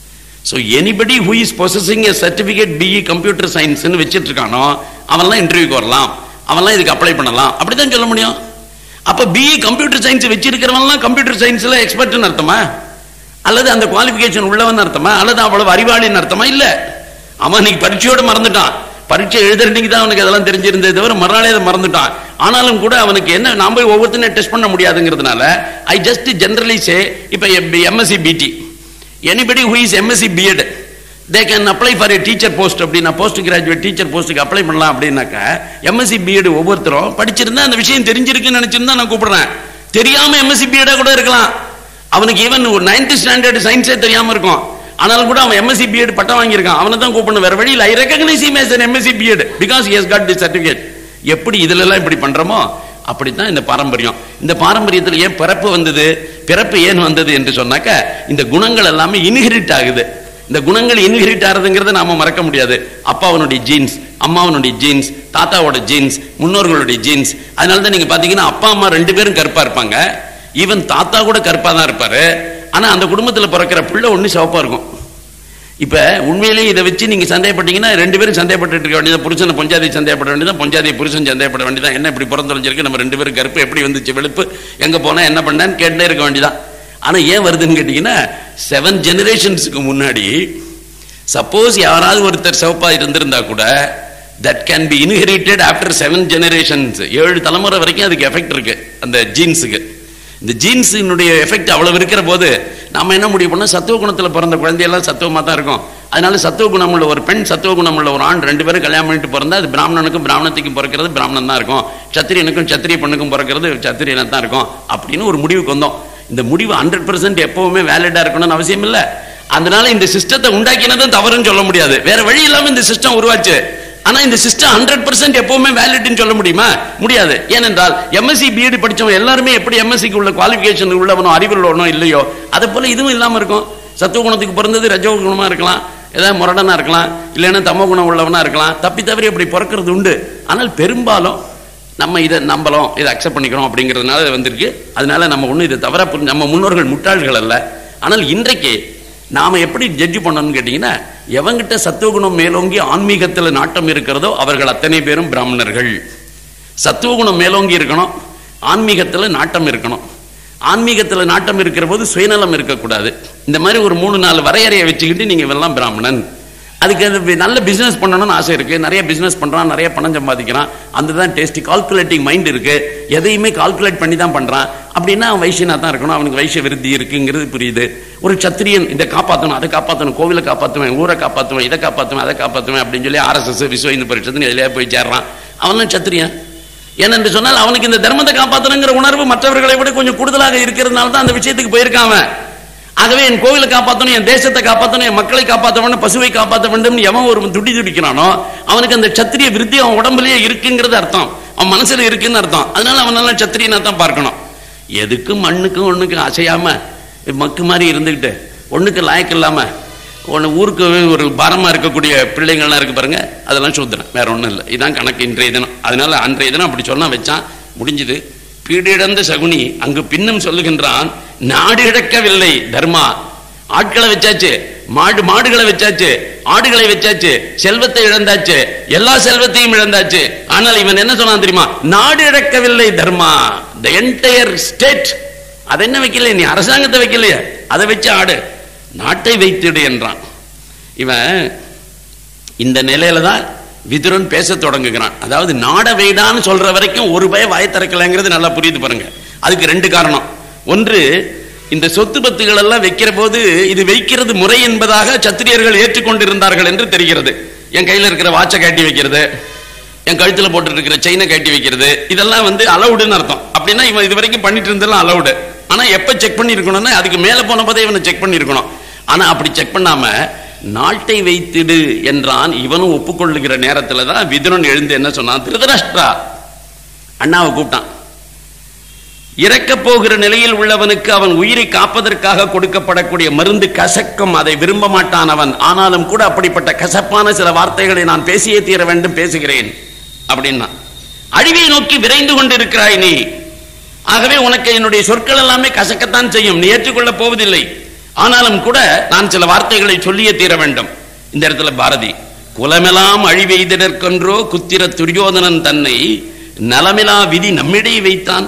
so anybody who is possessing a certificate BE computer சயின்ஸ்னு வச்சிட்டு இருக்கானோ அவன்லாம் இன்டர்வியூக்கு வரலாம் அவன்லாம் இதுக்கு அப்ளை பண்ணலாம் அப்படிதான் சொல்ல முடியும் அப்ப பிஇ கம்ப்யூட்டர் சயின்ஸ் வச்சிருக்கிறவன்லாம் கம்ப்யூட்டர் சயின்ஸ்ல எக்ஸ்பர்ட்னு அர்த்தமா அல்லது அந்த குவாலிஃபிகேஷன் உள்ளவன் அர்த்தமா அல்லது அவ்வளவு அறிவாளின்னு அர்த்தமா இல்ல அவன் இன்னைக்கு பரீட்சையோட மறந்துட்டான் பரீட்சை எழுதுறதுக்கு தான் அவனுக்கு அதெல்லாம் தெரிஞ்சிருந்தே தவிர மறுநாளே அதை மறந்துட்டான் ஆனாலும் கூட அவனுக்கு என்ன நாம் போய் ஒவ்வொருத்தனையும் டெஸ்ட் பண்ண முடியாதுங்கிறதுனால ஐ ஜஸ்ட் ஜெனரலி சே இப்போ MSc BEd anybody who is MSc BEd they can apply for a teacher post அப்படின்னா போஸ்ட் கிராஜுவேட் டீச்சர் போஸ்ட்டுக்கு அப்ளை பண்ணலாம் அப்படின்னாக்கா எம்எஸ்சி பிஎட் ஒவ்வொருத்தரும் படிச்சிருந்தா அந்த விஷயம் தெரிஞ்சிருக்குன்னு நினைச்சிருந்தா நான் கூப்பிடுறேன் தெரியாம எம்எஸ்சி பிஎடா கூட இருக்கலாம் அவனுக்கு ஈவன் ஒரு நைன்த் ஸ்டாண்டர்ட் சயின்ஸே தெரியாம இருக்கும் ஆனாலும் கூட அவன் எம்எஸ்சி பிஎட் பட்டம் வாங்கியிருக்கான் அவனை தான் கூப்பிடணும் வேற வழியில் I recognise him as an MSc BEd because he has got the certificate எப்படி இதுல எல்லாம் இப்படி பண்றோமோ அப்படித்தான் இந்த பாரம்பரியம் இந்த பாரம்பரியத்தில் ஏன் பிறப்பு வந்தது பிறப்பு ஏன் வந்தது என்று சொன்னாக்க இந்த குணங்கள் எல்லாமே இன்ஹெரிட் ஆகுது இந்த குணங்கள் இன்ஹெரிட் ஆகுதுங்கிறத நாம மறக்க முடியாது அப்பாவனுடைய ஜீன்ஸ் அம்மாவனுடைய ஜீன்ஸ் தாத்தாவோட ஜீன்ஸ் முன்னோர்களுடைய ஜீன்ஸ் அதனால தான் நீங்க பாத்தீங்கன்னா அப்பா அம்மா ரெண்டு பேரும் கருப்பா இருப்பாங்க ஈவன் தாத்தா கூட கருப்பா தான் இருப்பாரு ஆனா அந்த குடும்பத்துல பிறக்கிற பிள்ளை ஒண்ணு சிவப்பா இருக்கும் இப்ப உண்மையிலேயே இதை வச்சு நீங்க சந்தேகப்பட்டீங்கன்னா ரெண்டு பேரும் சந்தேகப்பட்டு இருக்க வேண்டியது புருஷனை பொஞ்சாதி சந்தேகப்பட வேண்டியதான் பொஞ்சாதி புருஷன் சந்தேகப்பட வேண்டியதான் என்ன இப்படி பிறந்தொழிஞ்சிருக்கு நம்ம ரெண்டு பேரும் கருப்பு எப்படி வந்துச்சு வெளுப்பு எங்க போனா என்ன பண்ணான்னு கேட்டே இருக்க வேண்டியதான் ஆனா ஏன் வருதுன்னு கேட்டீங்கன்னா செவன் ஜெனரேஷன்ஸுக்கு முன்னாடி சப்போஸ் யாராவது ஒருத்தர் சிவப்பா இருந்திருந்தா கூட that can be inherited after seven generations ஏழு தலைமுறை வரைக்கும் அதுக்கு எஃபெக்ட் இருக்கு அந்த ஜீன்ஸுக்கு இந்த ஜீன்ஸினுடைய எஃபெக்ட் அவ்வளவு இருக்கிற போது நாம என்ன முடிவு பண்ணோம் சத்துவ குணத்துல பிறந்த குழந்தையெல்லாம் சத்துவமா தான் இருக்கும் அதனால சத்துவ குணம் உள்ள ஒரு பெண் சத்துவ குணம் உள்ள ஒரு ஆண் ரெண்டு பேரும் கல்யாணம் பண்ணிட்டு பிறந்தா அது பிராமணனுக்கும் பிராமணத்துக்கும் பிறக்கிறது பிராமணன் தான் இருக்கும் சத்திரியனுக்கும் சத்திரிய பெண்ணுக்கும் பிறக்கிறது சத்திரியனா தான் இருக்கும் அப்படின்னு ஒரு முடிவுக்கு வந்தோம் இந்த முடிவு ஹண்ட்ரட் பர்சன்ட் எப்பவுமே வேலிடா இருக்கணும்னு அவசியம் இல்லை அதனால இந்த சிஸ்டத்தை உண்டாக்கினதும் தவறுன்னு சொல்ல முடியாது வேற வழி இல்லாம இந்த சிஸ்டம் உருவாச்சு ஆனா இந்த சிஸ்டம் ஹண்ட்ரட் பர்சன்ட் எப்பவுமே வேலிட்னு சொல்ல முடியுமா முடியாது ஏனென்றால் எம்எஸ்சி பிஎட் படிச்சவன் எல்லாருமே எப்படி எம்எஸ்சிக்கு உள்ள குவாலிஃபிகேஷன் உள்ளவனோ அறிவுள்ளவனோ இல்லையோ அதை போல இதுவும் இல்லாம இருக்கும் சத்துவ குணத்துக்கு பிறந்தது ரஜோ குணமா இருக்கலாம் ஏதாவது முரடனா இருக்கலாம் இல்லைன்னா தமோ குணம் உள்ளவனா இருக்கலாம் தப்பி தவறி அப்படி பிறக்கிறது உண்டு ஆனால் பெரும்பாலும் நம்ம இதை நம்பலாம் இதை அக்செப்ட் பண்ணிக்கிறோம் அப்படிங்கிறதுனால இது வந்திருக்கு அதனால நம்ம ஒன்றும் இதை தவற புரிஞ்சு நம்ம முன்னோர்கள் முட்டாள்கள் அல்ல ஆனால் இன்றைக்கு நாம எப்படி ஜட்ஜ் பண்ணணும்னு கேட்டீங்கன்னா எவங்கிட்ட சத்துவகுணம் மேலோங்கி ஆன்மீகத்துல நாட்டம் இருக்கிறதோ அவர்கள் அத்தனை பேரும் பிராமணர்கள் சத்துவகுணம் மேலோங்கி இருக்கணும் ஆன்மீகத்துல நாட்டம் இருக்கணும் ஆன்மீகத்துல நாட்டம் இருக்கிற போது சுயநலம் இருக்கக்கூடாது இந்த மாதிரி ஒரு மூணு நாலு வரையறையை வச்சுக்கிட்டு நீங்க இவெல்லாம் பிராமணன் அதுக்கு அது நல்ல பிசினஸ் பண்ணணும்னு ஆசை இருக்கு நிறைய பிசினஸ் பண்றான் நிறைய பணம் சம்பாதிக்கிறான் அந்த தான் டேஸ்டி கால்குலேட்டிங் மைண்ட் இருக்கு எதையுமே கால்குலேட் பண்ணி தான் பண்றான் அப்படின்னா அவன் வைசியனா தான் இருக்கணும் அவனுக்கு வைசிய விருத்தி இருக்குங்கிறது புரியுது ஒரு சத்திரியன் இதை காப்பாற்றணும் அதை காப்பாற்றணும் கோவிலை காப்பாற்றுவேன் ஊரை காப்பாற்றுவேன் இதை காப்பாற்றுவேன் அதை காப்பாற்றுவேன் அப்படின்னு சொல்லி ஆர்எஸ்எஸ் விஸ்வ இந்து பரிஷத்துன்னு எதிலே போய் சேர்றான் அவனும் சத்திரியன் ஏனென்று சொன்னால் அவனுக்கு இந்த தர்மத்தை காப்பாற்றணுங்கிற உணர்வு மற்றவர்களை விட கொஞ்சம் கூடுதலாக இருக்கிறதுனால தான் அந்த விஷயத்துக்கு போயிருக்கான் அவன் ஆகவே என் கோவிலை காப்பாற்றணும் என் தேசத்தை காப்பாற்றணும் என் மக்களை காப்பாற்ற வேண்டும் பசுவை காப்பாற்ற வேண்டும் எவன் ஒரு துடி துடிக்கிறானோ அவனுக்கு அந்த சத்திரிய விருத்தி அவன் உடம்புலயே இருக்குங்கிறது அர்த்தம் அவன் மனசுல இருக்குன்னு அர்த்தம் அதனால அவனால சத்திரியனா தான் பார்க்கணும் எதுக்கும் மண்ணுக்கும் ஒண்ணுக்கும் அசையாம மக்கு மாதிரி இருந்துகிட்டு ஒண்ணுக்கு லாயக்கு இல்லாம ஒன்று ஊருக்கு ஒரு பாரமா இருக்கக்கூடிய பிள்ளைங்கள்லாம் இருக்கு பாருங்க அதெல்லாம் சூத்திரன் வேற ஒன்றும் இல்லை இதான் கணக்கு இன்றைய தினம் அதனால அன்றைய தினம் அப்படி சொன்னா வச்சான் முடிஞ்சது பீடிழந்த சகுனி அங்கு பின்னும் சொல்லுகின்றான் நாடு இழக்கவில்லை தர்மா ஆட்களை வச்சாச்சு மாடு மாடுகளை வச்சாச்சு ஆடுகளை வச்சாச்சு செல்வத்தை இழந்தாச்சு எல்லா செல்வத்தையும் இழந்தாச்சு ஆனால் இவன் என்ன சொன்னான் தெரியுமா நாடு இழக்கவில்லை தர்மா த என்டையர் ஸ்டேட் அதை என்ன வைக்கல நீ அரசாங்கத்தை வைக்கலையே அதை வச்சு ஆடு நாட்டை வைத்திடு என்றான் இவன் இந்த நிலையில தான் விதுரன் பேச தொடங்குகிறான் அதாவது நாட வைடான்னு சொல்ற வரைக்கும் ஒரு பய வாய திறக்கலைங்கிறது நல்லா புரியுது பாருங்க அதுக்கு ரெண்டு காரணம் ஒன்று இந்த சொத்து பத்துகள் எல்லாம் வைக்கிற போது இது வைக்கிறது முறை என்பதாக சத்திரியர்கள் ஏற்றுக்கொண்டிருந்தார்கள் என்று தெரிகிறது என் கையில இருக்கிற வாட்சை கட்டி வைக்கிறது என் கழுத்துல போட்டு இருக்கிற செயினை கட்டி வைக்கிறது இதெல்லாம் வந்து அலவுடுன்னு அர்த்தம் அப்படின்னா இவன் இது வரைக்கும் பண்ணிட்டு இருந்தெல்லாம் அலவுடு ஆனா எப்ப செக் பண்ணி இருக்கணும்னா அதுக்கு மேல போன போதே இவனை செக் பண்ணி இருக்கணும் ஆனா அப்படி செக் பண்ணாம நாட்டை வைத்திடு என்றான் இவனும் ஒப்புக்கொள்ளுகிற நேரத்துல தான் விதுரன் எழுந்து என்ன சொன்னான் திருதராஷ்டிரா அண்ணாவை கூப்பிட்டான் இறக்கப் போகிற நிலையில் உள்ளவனுக்கு அவன் உயிரை காப்பதற்காக கொடுக்கப்படக்கூடிய மருந்து கசக்கும் அதை விரும்ப மாட்டான் அவன் ஆனாலும் கூட அப்படிப்பட்ட கசப்பான சில வார்த்தைகளை நான் பேசியே தீர வேண்டும் பேசுகிறேன் அப்படின்னா அழிவை நோக்கி விரைந்து கொண்டிருக்கிறாய் நீ ஆகவே உனக்கு என்னுடைய சொற்கள் எல்லாமே கசக்கத்தான் செய்யும் நீ ஏற்றுக்கொள்ளப் போவதில்லை ஆனாலும் கூட நான் சில வார்த்தைகளை சொல்லியே தீர வேண்டும் இந்த இடத்துல பாரதி குலமெல்லாம் அழிவெய்திடற்கொன்றோ குத்திர துரியோதனன் தன்னை நலமிலா விதி நம்மிடையே வைத்தான்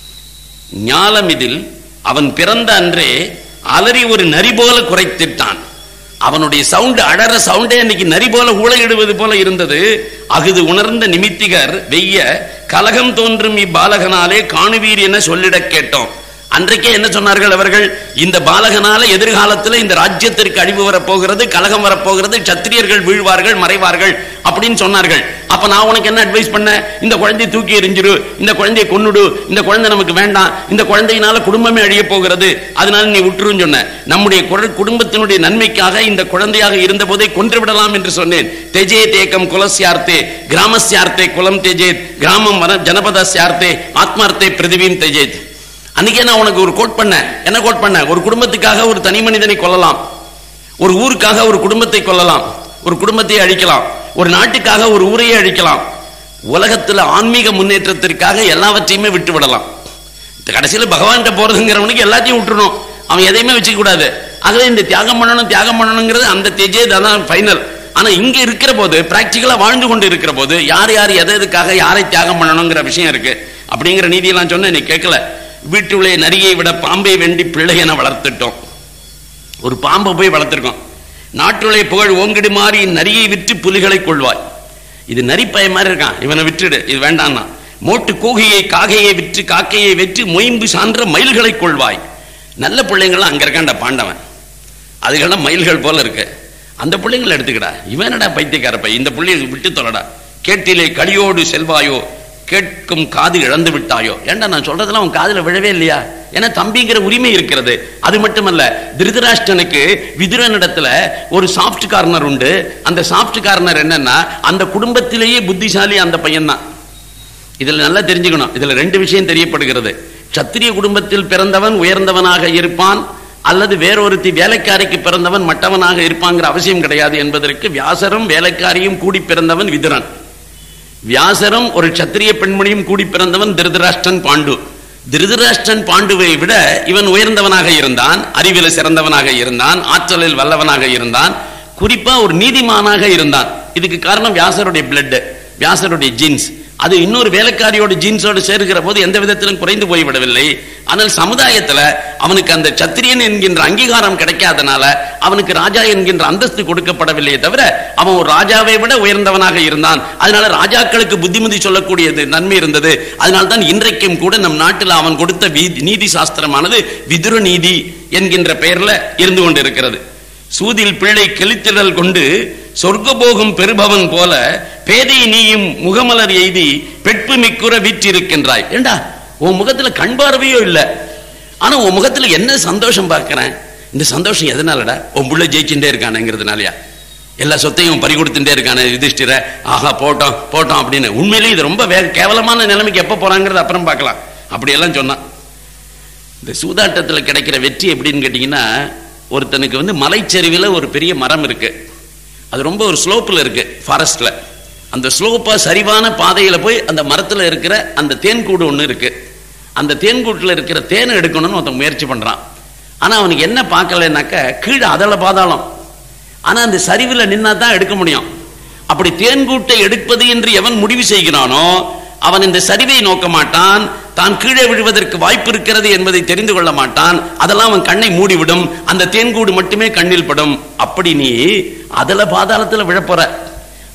ஞாலமிதில் அவன் பிறந்த அன்றே அலறி ஒரு நரி போல குறைத்திட்டான் அவனுடைய சவுண்ட் அடற சவுண்டே இன்னைக்கு நரி போல ஊழையிடுவது போல இருந்தது அகுது உணர்ந்த நிமித்திகர் வெய்ய கலகம் தோன்றும் இப்பாலகனாலே காணுவீர் என சொல்லிடக் கேட்டோம் அன்றைக்கே என்ன சொன்னார்கள் அவர்கள் இந்த பாலகனால எதிர்காலத்தில் இந்த ராஜ்யத்திற்கு அழிவு வரப்போகிறது கலகம் வரப்போகிறது சத்திரியர்கள் வீழ்வார்கள் மறைவார்கள் அப்படின்னு சொன்னார்கள் அப்ப நான் உனக்கு என்ன அட்வைஸ் பண்ண இந்த குழந்தையை தூக்கி எறிஞ்சிரு இந்த குழந்தையை கொன்னுடு இந்த குழந்தை நமக்கு வேண்டாம் இந்த குழந்தையினால குடும்பமே அழிய போகிறது அதனால நீ விட்டுருன்னு சொன்ன நம்முடைய குர- குடும்பத்தினுடைய நன்மைக்காக இந்த குழந்தையாக இருந்த போதே கொன்று விடலாம் என்று சொன்னேன் தெஜே தேக்கம் குலஸ்யார்த்தே கிராமஸ்யார்த்தே குலம் தெஜேத் கிராமம் வன ஜனபதஸ்யார்த்தே ஆத்மார்த்தே பிரிதிவீம் தெஜேத் அன்னைக்கே நான் உனக்கு ஒரு கோட் பண்ணேன் என்ன கோட் பண்ண ஒரு குடும்பத்துக்காக ஒரு தனி மனிதனை கொல்லலாம் ஒரு ஊருக்காக ஒரு குடும்பத்தை கொல்லலாம் ஒரு குடும்பத்தை அழிக்கலாம் ஒரு நாட்டுக்காக ஒரு ஊரையே அழிக்கலாம் உலகத்துல ஆன்மீக முன்னேற்றத்திற்காக எல்லாவற்றையுமே விட்டு விடலாம் கடைசியில பகவான்கிட்ட போறதுங்கிறவனுக்கு எல்லாத்தையும் விட்டுறணும் அவன் எதையுமே வச்சுக்க கூடாது ஆகவே இந்த தியாகம் பண்ணணும் தியாகம் பண்ணணுங்கிறது அந்த தேஜே தான் ஃபைனல் ஆனா இங்க இருக்கிற போது பிராக்டிக்கலா வாழ்ந்து கொண்டு இருக்கிற போது யார் யார் எதை எதுக்காக யாரை தியாகம் பண்ணணுங்கிற விஷயம் இருக்கு அப்படிங்கிற நீதியெல்லாம் சொன்ன நீ கேட்கல வீட்டுள்ளே நரியை விட பாம்பை வேண்டி பிள்ளை என வளர்த்துட்டோம் ஒரு பாம்பை போய் வளர்த்திருக்கோம் நாட்டுடைய புகழ் ஓங்கிடு மாறி நரியை விற்று புலிகளை கொள்வாய் இது நரிப்பய மாதிரி இருக்கான் இவனை விட்டுடு இது வேண்டாம்னா மோட்டு கூகையை காகையை விற்று காக்கையை வெற்றி மொயம்பு சான்ற மயில்களை கொள்வாய் நல்ல பிள்ளைங்களாம் அங்க இருக்கான்டா பாண்டவன் அதுக்கெல்லாம் மயில்கள் போல இருக்கு அந்த பிள்ளைங்களை எடுத்துக்கடா இவன் என்னடா பைத்தியக்கார பை இந்த பிள்ளையை விட்டு தொலைடா கேட்டிலே கடியோடு செல்வாயோ கேட்கும் காது இழந்து விட்டாயோ ஏன்டா நான் சொல்றதெல்லாம் உன் காதுல விழவே இல்லையா ஏன்னா தம்பிங்கிற உரிமை இருக்கிறது அது மட்டுமல்ல திருதராஷ்டனுக்கு விதுரனிடத்துல ஒரு சாஃப்ட் கார்னர் உண்டு அந்த சாஃப்ட் கார்னர் என்னன்னா அந்த குடும்பத்திலேயே புத்திசாலி அந்த பையன்தான் இதுல நல்லா தெரிஞ்சுக்கணும் இதுல ரெண்டு விஷயம் தெரியப்படுகிறது சத்திரிய குடும்பத்தில் பிறந்தவன் உயர்ந்தவனாக இருப்பான் அல்லது வேறொருத்தி வேலைக்காரிக்கு பிறந்தவன் மட்டவனாக இருப்பாங்கிற அவசியம் கிடையாது என்பதற்கு வியாசரும் வேலைக்காரியும் கூடி பிறந்தவன் விதுரன் வியாசரும் ஒரு சத்திரிய பெண்மணியும் கூடி பிறந்தவன் திருதராஷ்டிரன் பாண்டு திருதராஷ்டிரன் பாண்டுவை விட இவன் உயர்ந்தவனாக இருந்தான் அறிவில் சிறந்தவனாக இருந்தான் ஆற்றலில் வல்லவனாக இருந்தான் குறிப்பா ஒரு நீதிமானாக இருந்தான் இதுக்கு காரணம் வியாசருடைய பிளட் வியாசருடைய ஜீன்ஸ் அது இன்னொரு வேலைக்காரியோட ஜீன்ஸோடு சேர்க்கிற போது எந்த விதத்திலும் குறைந்து போய்விடவில்லை ஆனால் சமுதாயத்துல அவனுக்கு அந்த சத்திரியன் என்கின்ற அங்கீகாரம் கிடைக்காதனால அவனுக்கு ராஜா என்கின்ற அந்தஸ்து கொடுக்கப்படவில்லையே தவிர அவன் ஒரு ராஜாவை விட உயர்ந்தவனாக இருந்தான் அதனால ராஜாக்களுக்கு புத்திமதி சொல்லக்கூடியது நன்மை இருந்தது அதனால தான் இன்றைக்கும் கூட நம் நாட்டில் அவன் கொடுத்த வீ- நீதி சாஸ்திரமானது விதுர நீதி என்கின்ற பெயர்ல இருந்து கொண்டிருக்கிறது சூதில் பிள்ளை கெளித்திடல் கொண்டு சொர்க்கபோகம் பெறுபவன் போல பேதை நீயும் முகமலர் எய்தி பெட்பு மிக்குற வீற்றிருக்கின்றாய் ஏண்டா உன் முகத்துல கண் பார்வையோ இல்ல ஆனா உன் முகத்துல என்ன சந்தோஷம் பார்க்கிறேன் இந்த சந்தோஷம் எதனாலடா உன் புள்ள ஜெயிச்சுட்டே இருக்கானுங்கிறதுனாலயா எல்லா சொத்தையும் பறி கொடுத்துட்டே இருக்கானே யுதிஷ்டிர ஆஹா போட்டோம் போட்டோம் அப்படின்னு உண்மையிலேயே இது ரொம்ப வே கேவலமான நிலைமைக்கு எப்போ போறாங்கிறது அப்புறம் பார்க்கலாம் அப்படியெல்லாம் சொன்னான் இந்த சூதாட்டத்தில் கிடைக்கிற வெற்றி எப்படின்னு கேட்டிங்கன்னா ஒருத்தனுக்கு வந்து மலைச்சரிவில் ஒரு பெரிய மரம் இருக்கு அது ரொம்ப ஒரு ஸ்லோப்பில் இருக்கு ஃபாரஸ்ட்ல அந்த ஸ்லோப்பா சரிவான பாதையில் போய் அந்த மரத்தில் இருக்கிற அந்த தேன்கூடு ஒன்று இருக்கு அந்த தேன்கூட்டில் இருக்கிற தேனை எடுக்கணும்னு ஒருத்தன் முயற்சி பண்ணுறான் ஆனால் அவனுக்கு என்ன பார்க்கலனாக்க கீழே அதள பாதாளம் ஆனால் அந்த சரிவில் நின்னா தான் எடுக்க முடியும் அப்படி தேன்கூட்டை எடுப்பது என்று எவன் முடிவு செய்கிறானோ அவன் இந்த சரிவை நோக்க மாட்டான் தான் கீழே விழுவதற்கு வாய்ப்பு இருக்கிறது என்பதை தெரிந்து கொள்ள மாட்டான் அதெல்லாம் அவன் கண்ணை மூடிவிடும் அந்த தேன்கூடு மட்டுமே கண்ணில் படும் அப்படி நீ அதுல பாதாளத்துல விழப்போற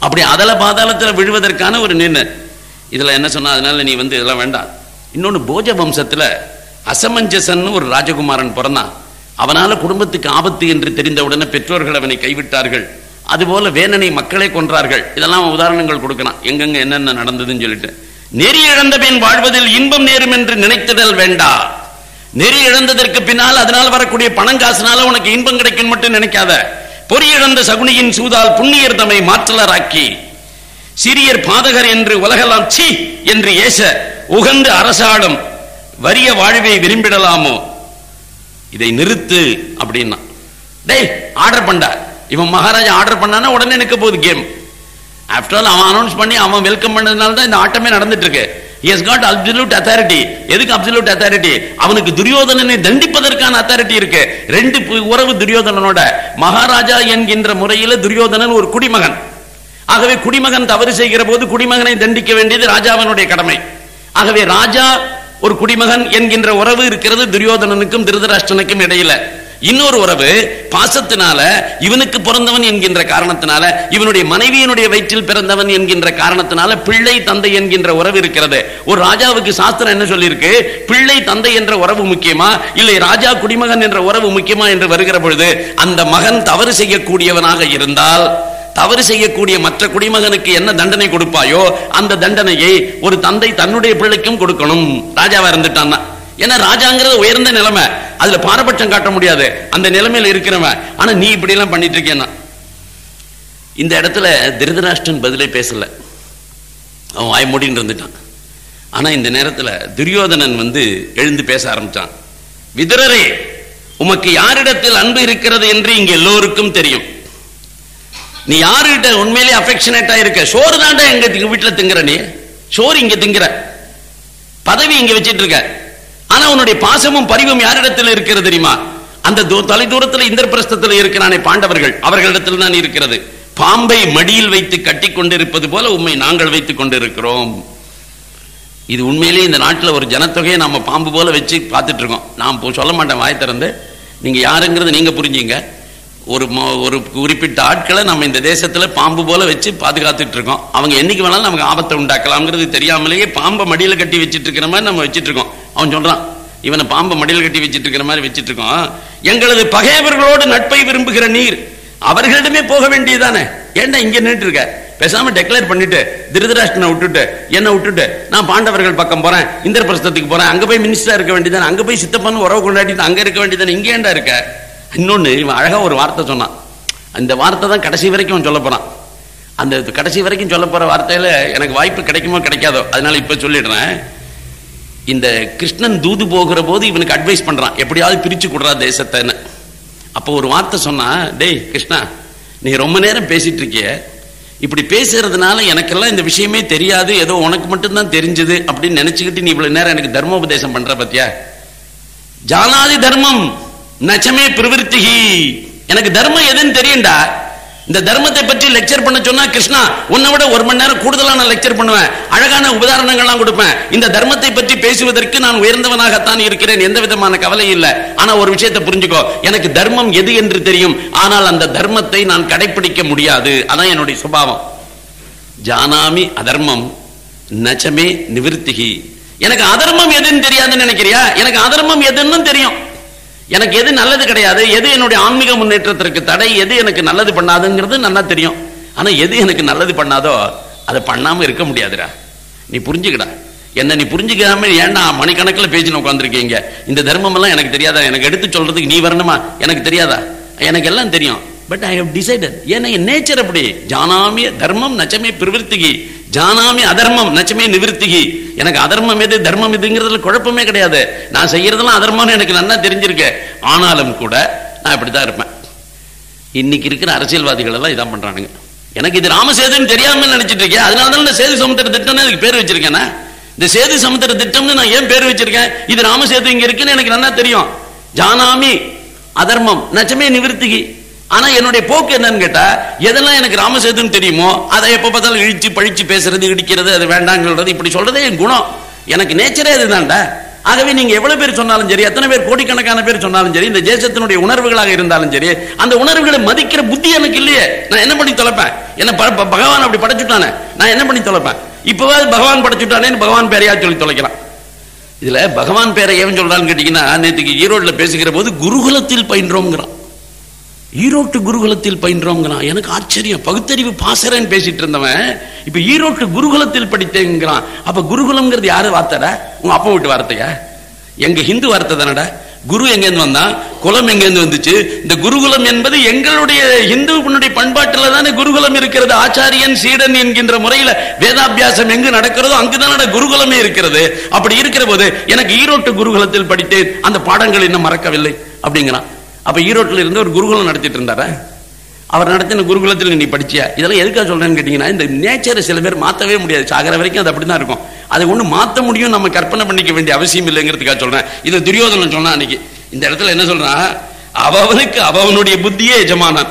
அப்படி அதல பாதாளத்துல விழுவதற்கான ஒரு நின்று இதுல என்ன சொன்னா அதனால நீ வந்து இதெல்லாம் வேண்டாம் இன்னொன்னு போஜ வம்சத்துல அசமஞ்சசன் ஒரு ராஜகுமாரன் பிறந்தான் அவனால குடும்பத்துக்கு ஆபத்து என்று தெரிந்தவுடனே பெற்றோர்கள் அவனை கைவிட்டார்கள் அதுபோல வேணனை மக்களே கொன்றார்கள் இதெல்லாம் உதாரணங்கள் கொடுக்கலாம் எங்கெங்க என்னென்ன நடந்ததுன்னு சொல்லிட்டு நெறி இழந்த பின் வாழ்வதில் இன்பம் நேரும் என்று நினைத்திடல் வேண்டா நெறி இழந்ததற்கு பின்னால் அதனால் வரக்கூடிய பணங்காசுனால உனக்கு இன்பம் கிடைக்கும் மட்டும் நினைக்காத பொறி இழந்த சகுனியின் சூதால் புண்ணியர் தம்மை மாற்றலராக்கி சிறியர் பாதகர் என்று உலகெல்லாம் சி என்று ஏச உகந்து அரசாடும் வறிய வாழ்வை விரும்பிடலாமோ இதை நிறுத்து அப்படின்னா டேய் ஆர்டர் பண்ணா இவன் மகாராஜா ஆர்டர் பண்ணானா உடனே நிக்க போகுது கேம் ஆஃப்டர் ஆல் அவன் அனௌன்ஸ் பண்ணி அவன் வெல்கம் பண்ணதுனால தான் இந்த ஆட்டமே நடந்துட்டு இருக்கு எஸ் காட் அப்சல்யூட் அத்தாரிட்டி எதுக்கு அப்சல்யூட் அத்தாரிட்டி அவனுக்கு துரியோதனனை தண்டிப்பதற்கான அத்தாரிட்டி இருக்கு ரெண்டு பு- உறவு துரியோதனனோட மகாராஜா என்கின்ற முறையில துரியோதனன் ஒரு குடிமகன் ஆகவே குடிமகன் தவறு செய்கிற போது குடிமகனை தண்டிக்க வேண்டியது ராஜாவினுடைய கடமை ஆகவே ராஜா ஒரு குடிமகன் என்கின்ற உறவு இருக்கிறது துரியோதனனுக்கும் திருதராஷ்டிரனுக்கும் இடையில இன்னொரு உறவு பாசத்தினால இவனுக்கு பிறந்தவன் என்கின்ற காரணத்தினால இவனுடைய மனைவியினுடைய வயிற்றில் பிறந்தவன் என்கின்ற காரணத்தினால பிள்ளை தந்தை என்கின்ற உறவு இருக்கிறது ஒரு ராஜாவுக்கு சாஸ்திரம் என்ன சொல்லியிருக்கு பிள்ளை தந்தை என்ற உறவு முக்கியமா இல்லை ராஜா குடிமகன் என்ற உறவு முக்கியமா என்று வருகிற பொழுது அந்த மகன் தவறு செய்யக்கூடியவனாக இருந்தால் தவறு செய்யக்கூடிய மற்ற குடிமகனுக்கு என்ன தண்டனை கொடுப்பாயோ அந்த தண்டனையை ஒரு தந்தை தன்னுடைய பிள்ளைக்கும் கொடுக்கணும் ராஜாவா இருந்துட்டான்னா ஏன்னா ராஜாங்கிறது உயர்ந்த நிலைமை அதுல பாரபட்சம் காட்ட முடியாது அந்த நிலைமையில இருக்கிறவன் ஆனா நீ இப்படி எல்லாம் பண்ணிட்டு இருக்கேன்னா இந்த இடத்துல திருதராஷ்டிரன் பதிலே பேசல அவன் வாய் மூடின்னு இருந்துட்டான் ஆனா இந்த நேரத்துல துரியோதனன் வந்து எழுந்து பேச ஆரம்பிச்சான் விதுரரே உமக்கு யாரிடத்தில் அன்பு இருக்கிறது என்று இங்க எல்லோருக்கும் தெரியும் நீ யாருகிட்ட உண்மையிலேயே அஃபெக்ஷனேட்டா இருக்க சோறு தாண்டா எங்க திங்க- வீட்டுல திங்குற நீ சோறு இங்க திங்குற பதவி இங்க வச்சிட்டு இருக்க ஆனா உன்னுடைய பாசமும் பரிவும் யாரிடத்தில் இருக்கிறது தெரியுமா அந்த தூ- தொலை தூரத்தில் இந்திரபிரஸ்தத்தில் இருக்கிறானே பாண்டவர்கள் அவர்களிடத்தில் தான் இருக்கிறது பாம்பை மடியில் வைத்து கட்டி கொண்டிருப்பது போல உண்மை நாங்கள் வைத்துக் கொண்டிருக்கிறோம் இது உண்மையிலேயே இந்த நாட்டில் ஒரு ஜனத்தொகையை நம்ம பாம்பு போல வச்சு பார்த்துட்டு இருக்கோம் நான் இப்போ சொல்ல மாட்டேன் வாய் திறந்து நீங்க யாருங்கிறத நீங்க புரிஞ்சுங்க ஒரு ம- ஒரு குறிப்பிட்ட ஆட்களை நம்ம இந்த தேசத்துல பாம்பு போல வச்சு பாதுகாத்துட்டு இருக்கோம் அவங்க என்னைக்கு வேணாலும் நமக்கு ஆபத்தை உண்டாக்கலாம்ங்கிறது தெரியாமலேயே பாம்பை மடியில கட்டி வச்சிட்டு இருக்கிற மாதிரி நம்ம வச்சிட்டு இருக்கோம் அவன் சொல்றான் இவனை பாம்பை மடியில கட்டி வச்சிட்டு இருக்கிற மாதிரி வச்சிட்டு இருக்கோம் எங்களது பகைவர்களோடு நட்பை விரும்புகிற நீர் அவர்களிடமே போக வேண்டியதானே ஏன்டா இங்க நின்னுட்டு இருக்க பேசாம டெக்ளேர் பண்ணிட்டு திருதராஷ்டனை விட்டுட்டு என்ன விட்டுட்டு நான் பாண்டவர்கள் பக்கம் போறேன் இந்திரபிரஸ்தத்துக்கு போறேன் அங்க போய் மினிஸ்டரா இருக்க வேண்டியதானே அங்க போய் சித்தப்பன் உறவு கொண்டாடிட்டு அங்க இருக்க வேண்டியதானே இங்க ஏன்டா இருக்க இன்னொன்னு இவன் அழகா ஒரு வார்த்தை சொன்னான் அந்த வார்த்தை தான் கடைசி வரைக்கும் அவன் சொல்ல போறான் அந்த கடைசி வரைக்கும் சொல்ல போற வார்த்தையில எனக்கு வாய்ப்பு கிடைக்குமோ கிடைக்காதோ அதனால இப்ப சொல்லிடுறேன் இந்த கிருஷ்ணன் தூது போகிற போது இவனுக்கு அட்வைஸ் பண்றான் எப்படியாவது பிரிச்சு கொடுறா தேசத்தைன்னு அப்போ ஒரு வார்த்தை சொன்னா டேய் கிருஷ்ணா நீ ரொம்ப நேரம் பேசிட்டு இருக்கிய இப்படி பேசுறதுனால எனக்கெல்லாம் இந்த விஷயமே தெரியாது ஏதோ உனக்கு மட்டும்தான் தெரிஞ்சது அப்படின்னு நினைச்சுக்கிட்டு நீ இவ்வளவு நேரம் எனக்கு தர்மோபதேசம் பண்ற பத்தியா ஜானாதி தர்மம் நச்சமே பிரவிற்த்திகி எனக்கு தர்மம் எதுன்னு தெரியும்டா இந்த தர்மத்தை பற்றி லெக்சர் பண்ண சொன்னா கிருஷ்ணா உன்னை விட ஒரு மணி நேரம் கூடுதலா நான் லெக்சர் பண்ணுவேன் அழகான உதாரணங்கள்லாம் கொடுப்பேன் இந்த தர்மத்தை பற்றி பேசுவதற்கு நான் உயர்ந்தவனாகத்தான் இருக்கிறேன் எந்த விதமான கவலை இல்லை ஆனா ஒரு விஷயத்தை புரிஞ்சுக்கோ எனக்கு தர்மம் எது என்று தெரியும் ஆனால் அந்த தர்மத்தை நான் கடைபிடிக்க முடியாது அதான் என்னுடைய சுபாவம் ஜானாமி அதர்மம் நச்சமே நிவிருத்திகி எனக்கு அதர்மம் எதுன்னு தெரியாதுன்னு நினைக்கிறியா எனக்கு அதர்மம் எதுன்னு தெரியும் எனக்கு எது நல்லது கிடையாது எது என்னுடைய ஆன்மீக முன்னேற்றத்திற்கு தடை எது எனக்கு நல்லது பண்ணாதுங்கிறது நல்லா தெரியும் ஆனா எது எனக்கு நல்லது பண்ணாதோ அதை பண்ணாம இருக்க முடியாதுடா நீ புரிஞ்சுக்கடா என்ன நீ புரிஞ்சுக்காம ஏன்டா மணிக்கணக்கில் பேஜில் உட்காந்துருக்கீங்க இந்த தர்மம் எல்லாம் எனக்கு தெரியாதா எனக்கு எடுத்து சொல்றதுக்கு நீ வரணுமா எனக்கு தெரியாதா எனக்கு எல்லாம் தெரியும் பட் ஐ ஹவ் டிசைடட் ஏன்னா என் நேச்சர் அப்படி ஜானாமி தர்மம் நச்சமே பிரவிற்த்திகி ஜானாமி அதர்மம் நச்சமே நிவிருத்திகி எனக்கு அதர்மம் எது தர்மம் எதுங்கிறதுல குழப்பமே கிடையாது நான் செய்யறதெல்லாம் அதர்மம்னு எனக்கு நல்லா தெரிஞ்சிருக்கு ஆனாலும் கூட நான் இப்படிதான் இருப்பேன் இன்னைக்கு இருக்கிற அரசியல்வாதிகள் எல்லாம் இதான் பண்றானுங்க எனக்கு இது ராமசேதுன்னு தெரியாம நினைச்சிட்டு இருக்கேன் அதனால தான் இந்த சேது சமுத்திர திட்டம்னு இதுக்கு பேர் வச்சிருக்கேனா இந்த சேது சமுத்திர திட்டம்னு நான் ஏன் பேர் வச்சிருக்கேன் இது ராமசேது இங்க இருக்குன்னு எனக்கு நல்லா தெரியும் ஜானாமி அதர்மம் நச்சமே நிவிருத்திகி ஆனா என்னுடைய போக்கு என்னன்னு கேட்டா எதெல்லாம் எனக்கு ராமசேதுன்னு தெரியுமோ அதை எப்ப பார்த்தாலும் இழிச்சு பழிச்சு பேசுறது இடிக்கிறது அது வேண்டாம்னு சொல்றது இப்படி சொல்றதே என் குணம் எனக்கு நேச்சரே இதுதான்டா ஆகவே நீங்க எவ்வளவு பேர் சொன்னாலும் சரி எத்தனை பேர் கோடிக்கணக்கான பேர் சொன்னாலும் சரி இந்த தேசத்தினுடைய உணர்வுகளாக இருந்தாலும் சரி அந்த உணர்வுகளை மதிக்கிற புத்தி எனக்கு இல்லையே நான் என்ன பண்ணி தொலைப்பேன் என்ன ப- ப- பகவான் அப்படி படைச்சுட்டானே நான் என்ன பண்ணி தொலைப்பேன் இப்பவே பகவான் படைச்சுட்டானேன்னு பகவான் பேரையா சொல்லி தொலைக்கலாம் இதுல பகவான் பேரை ஏன் சொல்றான்னு கேட்டீங்கன்னா நேற்றுக்கு ஈரோட்ல பேசுகிற போது குருகுலத்தில் பயின்றோங்கிறான் ஈரோட்டு குருகுலத்தில் பயின்றோங்கிறான் எனக்கு ஆச்சரியம் பகுத்தறிவு பாசறேன்னு பேசிட்டு இருந்தவன் இப்ப ஈரோட்டு குருகுலத்தில் படித்தேங்கிறான் அப்ப குருகுலம்ங்கிறது யாரு வார்த்தைடா உங்க அப்பா வீட்டு வார்த்தையா எங்க ஹிந்து வார்த்தை தானடா குரு எங்கேருந்து வந்தான் குலம் எங்கேருந்து வந்துச்சு இந்த குருகுலம் என்பது எங்களுடைய இந்துவனுடைய பண்பாட்டில் தானே குருகுலம் இருக்கிறது ஆச்சாரியன் சீடன் என்கின்ற முறையில வேதாபியாசம் எங்கு நடக்கிறதோ அங்குதானடா குருகுலமே இருக்கிறது அப்படி இருக்கிற போது எனக்கு ஈரோட்டு குருகுலத்தில் படித்தேன் அந்த பாடங்கள் இன்னும் மறக்கவில்லை அப்படிங்கிறான் அப்ப ஈரோட்டில் இருந்து ஒரு குருகுலம் நடத்திட்டு இருந்தாரா அவர் நடத்தின குருகுலத்தில் நீ படிச்சியா இதெல்லாம் எதுக்காக சொல்றேன்னு கேட்டீங்கன்னா இந்த நேச்சரை சில பேர் மாத்தவே முடியாது சாகிற வரைக்கும் அது அப்படிதான் இருக்கும் அதை ஒண்ணு மாத்த முடியும் நம்ம கற்பனை பண்ணிக்க வேண்டிய அவசியம் இல்லைங்கிறதுக்காக சொல்றேன் இது துரியோதனன் சொன்னா அன்னைக்கு இந்த இடத்துல என்ன சொல்றான் அவனுக்கு அவனுடைய புத்தியே எஜமானான்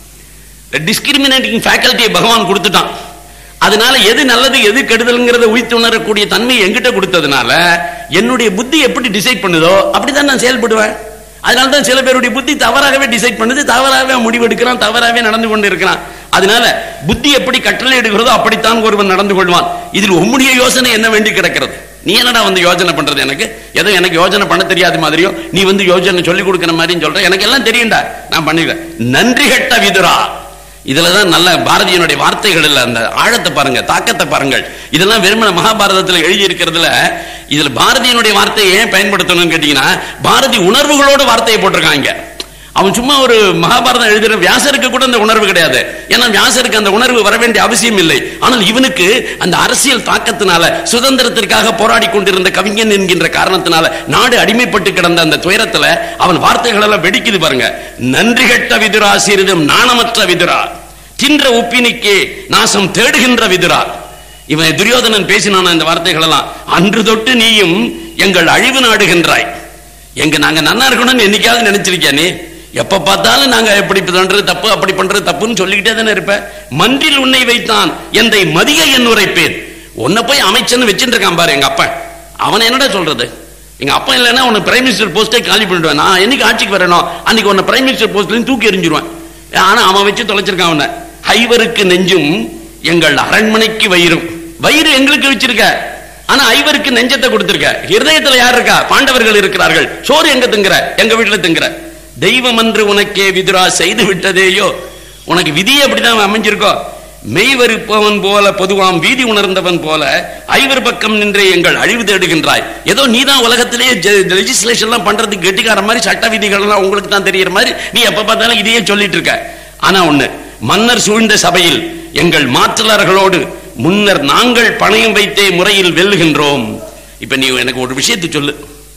டிஸ்கிரிமினேட்டிங் ஃபேக்கல்ட்டியை பகவான் கொடுத்துட்டான் அதனால எது நல்லது எது கெடுதல்ங்கிறத உய்த்து உணரக்கூடிய தன்மை என்கிட்ட கொடுத்ததுனால என்னுடைய புத்தி எப்படி டிசைட் பண்ணுதோ அப்படிதான் நான் செயல்படுவேன் அதனால தான் சில பேருடைய புத்தி தவறாகவே டிசைட் பண்ணுது தவறாகவே முடிவெடுக்கிறான் தவறாகவே நடந்து கொண்டு இருக்கிறான் அதனால புத்தி எப்படி கட்டளை எடுக்கிறதோ அப்படித்தான் ஒருவன் நடந்து கொள்வான் இதில் உம்முடைய யோசனை என்ன வேண்டி கிடக்கிறது நீ என்னடா வந்து யோசனை பண்றது எனக்கு ஏதோ எனக்கு யோசனை பண்ண தெரியாத மாதிரியும் நீ வந்து யோசனை சொல்லி கொடுக்கிற மாதிரியும் சொல்ற எனக்கு எல்லாம் தெரியும்டா நான் பண்ணிடுறேன் நன்றி கெட்ட விதுரா இதுலதான் நல்ல பாரதியனுடைய வார்த்தைகள் இல்ல அந்த ஆழத்தை பாருங்க தாக்கத்தை பாருங்கள் இதெல்லாம் வெறுமன மகாபாரதத்துல எழுதி இருக்கிறதுல இதுல பாரதியனுடைய வார்த்தையை ஏன் பயன்படுத்தணும்னு கேட்டீங்கன்னா பாரதி உணர்வுகளோட வார்த்தையை போட்டிருக்காங்க அவன் சும்மா ஒரு மகாபாரதம் எழுதுற வியாசருக்கு கூட அந்த உணர்வு கிடையாது ஏன்னா வியாசருக்கு அந்த உணர்வு வர வேண்டிய அவசியம் இல்லை ஆனால் இவனுக்கு அந்த அரசியல் தாக்கத்தினால சுதந்திரத்திற்காக போராடி கொண்டிருந்த கவிஞன் என்கின்ற காரணத்தினால நாடு அடிமைப்பட்டு கிடந்த அந்த துயரத்துல அவன் வார்த்தைகள் எல்லாம் வெடிக்குது பாருங்க நன்றி கெட்ட விதுரா சிறிதும் நாணமற்ற விதுரா தின்ற உப்பினிக்கே நாசம் தேடுகின்ற விதுரா இவன் துரியோதனன் பேசினான இந்த வார்த்தைகள் எல்லாம் அன்று தொட்டு நீயும் எங்கள் அழிவு நாடுகின்றாய் எங்க நாங்க நன்னா இருக்கணும்னு என்னைக்காவது நினைச்சிருக்கியா நீ எப்ப பார்த்தாலும் நாங்க எப்படி பண்றது தப்பு அப்படி பண்றது தப்புன்னு சொல்லிக்கிட்டே தானே இருப்ப மன்றில் உன்னை வைத்தான் எந்தை மதிய என் உரைப்பேன் உன்னை போய் அமைச்சன்னு வச்சுட்டு இருக்கான் பாரு எங்க அப்பா அவனை என்னடா சொல்றது எங்க அப்பா இல்லைன்னா உன்னை பிரைம் மினிஸ்டர் போஸ்டே காலி பண்ணிடுவேன் நான் என்னைக்கு ஆட்சிக்கு வரணும் அன்னைக்கு உன்னை பிரைம் மினிஸ்டர் போஸ்ட்ல தூக்கி எறிஞ்சிருவேன் ஆனா அவன் வச்சு தொலைச்சிருக்கான் அவனை ஐவருக்கு நெஞ்சும் எங்கள் அரண்மனைக்கு வயிறும் வயிறு எங்களுக்கு வச்சிருக்க ஆனா ஐவருக்கு நெஞ்சத்தை கொடுத்திருக்க இருதயத்துல யார் இருக்கா பாண்டவர்கள் இருக்கிறார்கள் சோறு எங்க திங்கிற எங்க வீட்டுல திங்கிற தெய்வம் என்று உனக்கே விதுரா செய்து விட்டதேயோ உனக்கு விதி அப்படிதான் அமைஞ்சிருக்கோ மெய்வருப்பவன் போல பொதுவாம் வீதி உணர்ந்தவன் போல ஐவர் பக்கம் நின்றே எங்கள் அழிவு தேடுகின்றாய் ஏதோ நீதான் உலகத்திலேயே லெஜிஸ்லேஷன் எல்லாம் பண்றதுக்கு கெட்டிக்கார மாதிரி சட்ட விதிகள் எல்லாம் உங்களுக்கு தான் தெரியற மாதிரி நீ எப்ப பார்த்தாலும் இதையே சொல்லிட்டு இருக்க ஆனா ஒண்ணு மன்னர் சூழ்ந்த சபையில் எங்கள் மாற்றலர்களோடு முன்னர் நாங்கள் பணயம் வைத்தே முறையில் வெல்லுகின்றோம் இப்ப நீ எனக்கு ஒரு விஷயத்தை சொல்லு